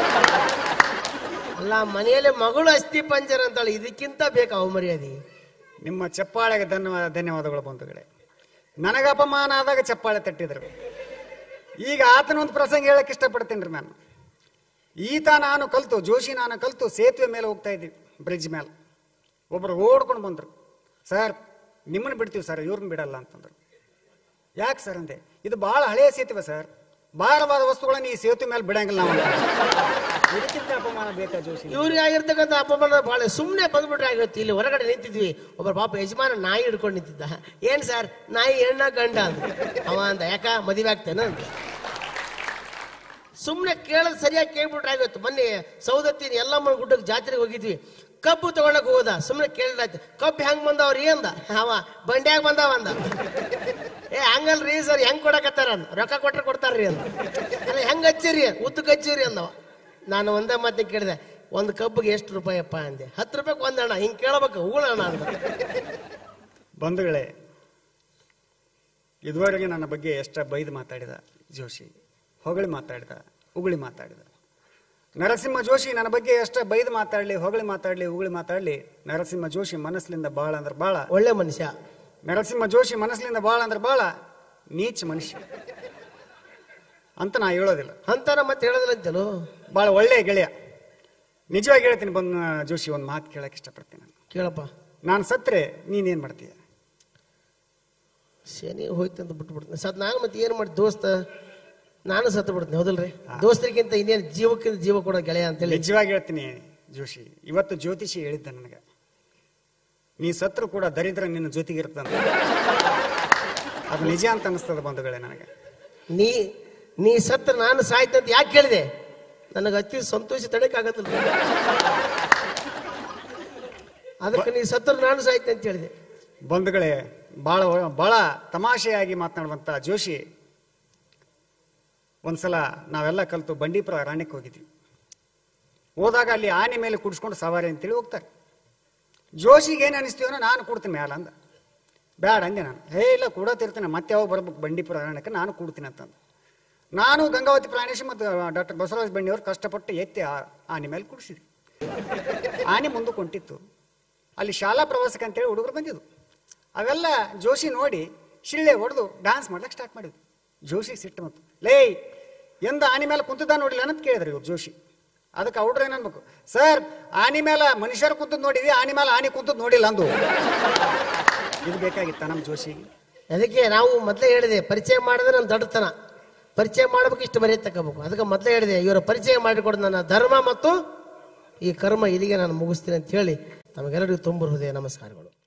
ಅಲ್ಲ ಮನೆಯಲ್ಲೇ ಮಗಳು ಅಸ್ಥಿ ಪಂಜರ ಅಂತಾಳೆ ಇದಕ್ಕಿಂತ ಬೇಕಾ ಮರ್ಯಾದೆ ನಿಮ್ಮ ಚಪ್ಪಾಳೆಗೆ ಧನ್ಯವಾದ ಧನ್ಯವಾದಗಳು ಬಂಧುಗಳೇ ನನಗೆ ಅಪಮಾನ ಆದಾಗ ಚಪ್ಪಾಳೆ ತಟ್ಟಿದ್ರು ಈಗ ಆತನ ಒಂದು ಪ್ರಸಂಗ ಹೇಳಕ್ ಇಷ್ಟಪಡ್ತೀನಿ ರೀ ನಾನು ಈತ ನಾನು ಕಲ್ತು ಜೋಶಿ ನಾನು ಕಲ್ತು ಸೇತುವೆ ಮೇಲೆ ಹೋಗ್ತಾ ಇದ್ವಿ ಬ್ರಿಡ್ಜ್ ಮೇಲೆ ಒಬ್ರು ಓಡ್ಕೊಂಡು ಬಂದ್ರು ಸರ್ ನಿಮ್ಮನ್ನ ಬಿಡ್ತೀವಿ ಸರ್ ಇವ್ರನ್ನ ಬಿಡಲ್ಲ ಅಂತಂದ್ರು ಯಾಕೆ ಸರ್ ಅಂದೆ ಇದು ಬಹಳ ಹಳೆಯ ಸೇತುವೆ ಸರ್ ಭಾರವಾದ ವಸ್ತುಗಳನ್ನ ಈ ಸೇತುವೆ ಮೇಲೆ ಬಿಡಂಗಿಲ್ಲ ನಾವು ಅಂತ. ಇದಕ್ಕಿಂತ ಅಪಮಾನ ಬೇಕಾ ಜೋಶಿ ಇವ್ರಿಗೆ ಆಗಿರ್ತಕ್ಕಂಥ ಅಪಮಾನ ಬಹಳ ಸುಮ್ಮನೆ ಬಂದ್ಬಿಟ್ರೆ ಆಗಿರುತ್ತೆ ಇಲ್ಲಿ ಹೊರಗಡೆ ನಿಂತಿದ್ವಿ ಒಬ್ಬ ಪಾಪ ಯಜಮಾನ ನಾಯಿ ಹಿಡ್ಕೊಂಡು ನಿಂತಿದ್ದ ಏನ್ ಸರ್ ನಾಯಿ ಹೆಣ್ಣ ಗಂಡ ಅಂದ ಅವ ಅಂದ ಯಾಕ ಮದುವೆ ಆಗ್ತೇನ ಅಂತ ಸುಮ್ಮನೆ ಕೇಳೋದು ಸರಿಯಾಗಿ ಕೇಳ್ಬಿಟ್ರೆ ಆಗಿತ್ತು ಮೊನ್ನೆ ಸೌದತ್ತಿನ ಎಲ್ಲಮ್ಮನ ಗುಡ್ಡಕ್ಕೆ ಜಾತ್ರೆಗೆ ಹೋಗಿದ್ವಿ ಕಬ್ಬು ತಗೊಳಕ್ ಹೋದ ಸುಮ್ಮನೆ ಕೇಳಿದಾಯ್ತು ಕಬ್ಬು ಹೆಂಗ್ ಬಂದವ್ರಿ ಅಂದ ಅವ ಬಂಡ್ಯಾಗ ಬಂದವ ಅಂದ ಏ ಹಂಗಲ್ರಿ ಸರ್ ಹೆಂಗ್ ಕೊಡಕತ್ತಾರ ಅಂದ ರೊಕ್ಕ ಕೊಟ್ರೆ ಕೊಡ್ತಾರ್ರಿ ಅಂದ ಅಲ್ಲ ಹೆಂಗ್ ಹಚ್ಚಿರಿ ಉದ್ದಕ್ಕೆ ಹಚ್ಚಿರಿ ಅಂದವ ನಾನು ಒಂದೇ ಮತ್ತೆ ಕೇಳಿದೆ ಒಂದು ಕಬ್ಬಿಗೆ ಎಷ್ಟು ರೂಪಾಯಪ್ಪ ಅಂದೆ ಹತ್ತು ರೂಪಾಯಿಗೆ ಒಂದ್ ಅಣ್ಣ ಹಿಂಗ್ ಕೇಳಬೇಕು ಹೂಳಣ್ಣ ಅಂದ ಬಂಧುಗಳೇ ಇದುವರೆಗೆ ನನ್ನ ಬಗ್ಗೆ ಎಷ್ಟ ಬೈದು ಮಾತಾಡಿದ ಜೋಶಿ ಹೊಗಳಿ ಮಾತಾಡಿದ ಉಗುಳಿ ಮಾತಾಡಿದ ನರಸಿಂಹ ಜೋಶಿ ನನ್ನ ಬಗ್ಗೆ ಎಷ್ಟ ಬೈದು ಮಾತಾಡ್ಲಿ ಹೊಗಳಿ ಮಾತಾಡ್ಲಿ ಉಗುಳಿ ಮಾತಾಡ್ಲಿ ನರಸಿಂಹ ಜೋಶಿ ಮನಸ್ಲಿಂದ ಬಾಳ ಅಂದ್ರೆ ಬಾಳ ಒಳ್ಳೆ ಮನುಷ್ಯ ನರಸಿಂಹ ಜೋಶಿ ಮನಸ್ಲಿಂದ ಬಾಳ ಅಂದ್ರೆ ಬಾಳ ನೀಚ ಮನುಷ್ಯ ಅಂತ ನಾ ಹೇಳೋದಿಲ್ಲ ಅಂತಾನ ಮತ್ತೆ ಹೇಳೋದಿಲ್ಲ ಅಂತಲೋ ಬಾಳ ಒಳ್ಳೆಯ ಗೆಳೆಯ ನಿಜವಾಗಿ ಹೇಳ್ತೀನಿ ಬಂದು ಜೋಶಿ ಒಂದು ಮಾತು ಕೇಳಕ್ ಇಷ್ಟಪಡ್ತೀನಿ ನಾನು ಕೇಳಪ್ಪ ನಾನು ಸತ್ರೆ ನೀನೇನ್ ಮಾಡ್ತೀಯ ಶನಿ ಹೋಯ್ತು ಅಂತ ಬಿಟ್ಬಿಡ್ತೀನಿ ಸತ್ ನಾನು ಮತ್ತೆ ಏನು ಮಾಡಿ ದೋಸ್ತ ನಾನು ಸತ್ತು ಬಿಡ್ತೀನಿ ಹೌದಲ್ರಿ ದೋಸ್ತರಿಗಿಂತ ಇನ್ನೇನು ಜೀವಕ್ಕಿಂತ ಜೀವ ಕೊಡೋ ಗೆಳೆಯ ಅಂತೇಳಿ ನಿಜವಾಗಿ ಹೇಳ್ತೀನಿ ಜೋಶಿ ಇವತ್ತು ಜ್ಯೋತಿಷಿ ಹೇಳಿದ್ದ ನನಗೆ ನೀ ಸತ್ರು ಕೂಡ ದರಿದ್ರ ನಿನ್ನ ಜೊತೆಗಿರ್ತಂತ ಅದು ನಿಜ ಅಂತ ಅನಿಸ್ತದ ಬಂಧುಗಳೇ ನನಗೆ ನೀ ನೀ ಸತ್ತ ನಾನು ಸಾಯ್ತಂತ ಯಾಕೆ ಕೇಳಿದೆ ನನಗೆ ಅತಿ ಸಂತೋಷ ತಡಕ್ಕಾಗತ್ತಿಲ್ಲ ಅದಕ್ಕೆ ನೀ ಸತ್ತರು ನಾನು ಸಾಯ್ತೆ ಅಂತ ಹೇಳಿದೆ ಬಂಧುಗಳೇ ಬಹಳ ಬಹಳ ತಮಾಷೆಯಾಗಿ ಮಾತನಾಡುವಂತ ಜೋಶಿ ಒಂದ್ಸಲ ನಾವೆಲ್ಲ ಕಲ್ತು ಬಂಡೀಪುರ ಅರಣ್ಯಕ್ಕೆ ಹೋಗಿದ್ವಿ ಹೋದಾಗ ಅಲ್ಲಿ ಆನೆ ಮೇಲೆ ಕುಡಿಸ್ಕೊಂಡು ಸವಾರಿ ಅಂತೇಳಿ ಹೋಗ್ತಾರೆ ಜೋಶಿಗೆ ಏನು ಅನಿಸ್ತೀವನೋ ನಾನು ಕೊಡ್ತೀನಿ ಮ್ಯಾಲ ಅಂದ ಬ್ಯಾಡ ಅಂದೆ ನಾನು ಹೇ ಇಲ್ಲ ಕೂಡತಿರ್ತೀನಿ ಮತ್ತೆ ಯಾವಾಗ ಬರ್ಬೇಕು ಬಂಡೀಪುರ ಅರಣ್ಯಕ್ಕೆ ನಾನು ಕೂಡ್ತೀನಿ ಅಂತಂದು ನಾನು ಗಂಗಾವತಿ ಪ್ರಾಣೇಶ್ ಮತ್ತು ಡಾಕ್ಟರ್ ಬಸವರಾಜ ಬಂಡಿಯವರು ಕಷ್ಟಪಟ್ಟು ಎತ್ತಿ ಆ ಆನೆ ಮೇಲೆ ಕುಡಿಸಿದ್ವಿ ಆನೆ ಮುಂದಕ್ಕೆ ಹೊಂಟಿತ್ತು ಅಲ್ಲಿ ಶಾಲಾ ಪ್ರವಾಸಕ್ಕೆ ಅಂತೇಳಿ ಹುಡುಗರು ಬಂದಿದ್ದು ಅವೆಲ್ಲ ಜೋಶಿ ನೋಡಿ ಶಿಳ್ಳೆ ಹೊಡೆದು ಡ್ಯಾನ್ಸ್ ಮಾಡ್ಲಿಕ್ಕೆ ಸ್ಟಾರ್ಟ್ ಮಾಡಿದ್ವಿ ಜೋಶಿ ಸಿಟ್ಟು ಮತ್ತು ಲೇ ಎಂದ ಆನೆ ಮೇಲೆ ಕುಂತದ ನೋಡಿಲ್ಲ ಅಂತ ಕೇಳಿದ್ರಿ ಇವ್ರು ಜೋಶಿ ಅದಕ್ಕೆ ಔಡ್ರ ಏನನ್ಬೇಕು ಸರ್ ಆನೆ ಮೇಲೆ ಮನುಷ್ಯರು ಕುಂತದ್ ನೋಡಿದ್ವಿ ಆನೆ ಮೇಲೆ ಆನೆ ಕುಂತದ್ ನೋಡಿಲ್ಲ ಅಂದು ಇದು ಬೇಕಾಗಿತ್ತ ನಮ್ಮ ಜೋಶಿಗೆ ಅದಕ್ಕೆ ನಾವು ಮೊದಲೇ ಹೇಳಿದೆ ಪರಿಚಯ ಮಾಡಿದ್ರೆ ನಮ್ಮ ದಡ್ಡತನ ಪರಿಚಯ ಮಾಡ್ಬೇಕು ಇಷ್ಟು ಮರ್ಯಾದೆ ತಗೋಬೇಕು ಅದಕ್ಕೆ ಮೊದಲೇ ಹೇಳಿದೆ ಇವರ ಪರಿಚಯ ಮಾಡಿಕೊಡು ನನ್ನ ಧರ್ಮ ಮತ್ತು ಈ ಕರ್ಮ ಇಲ್ಲಿಗೆ ನಾನು ಮುಗಿಸ್ತೀನಿ ಅಂತ ಹೇಳಿ ತಮಗೆಲ್ಲರಿಗೂ ತುಂಬ ಹೃದಯ ನಮಸ್ಕಾರಗಳು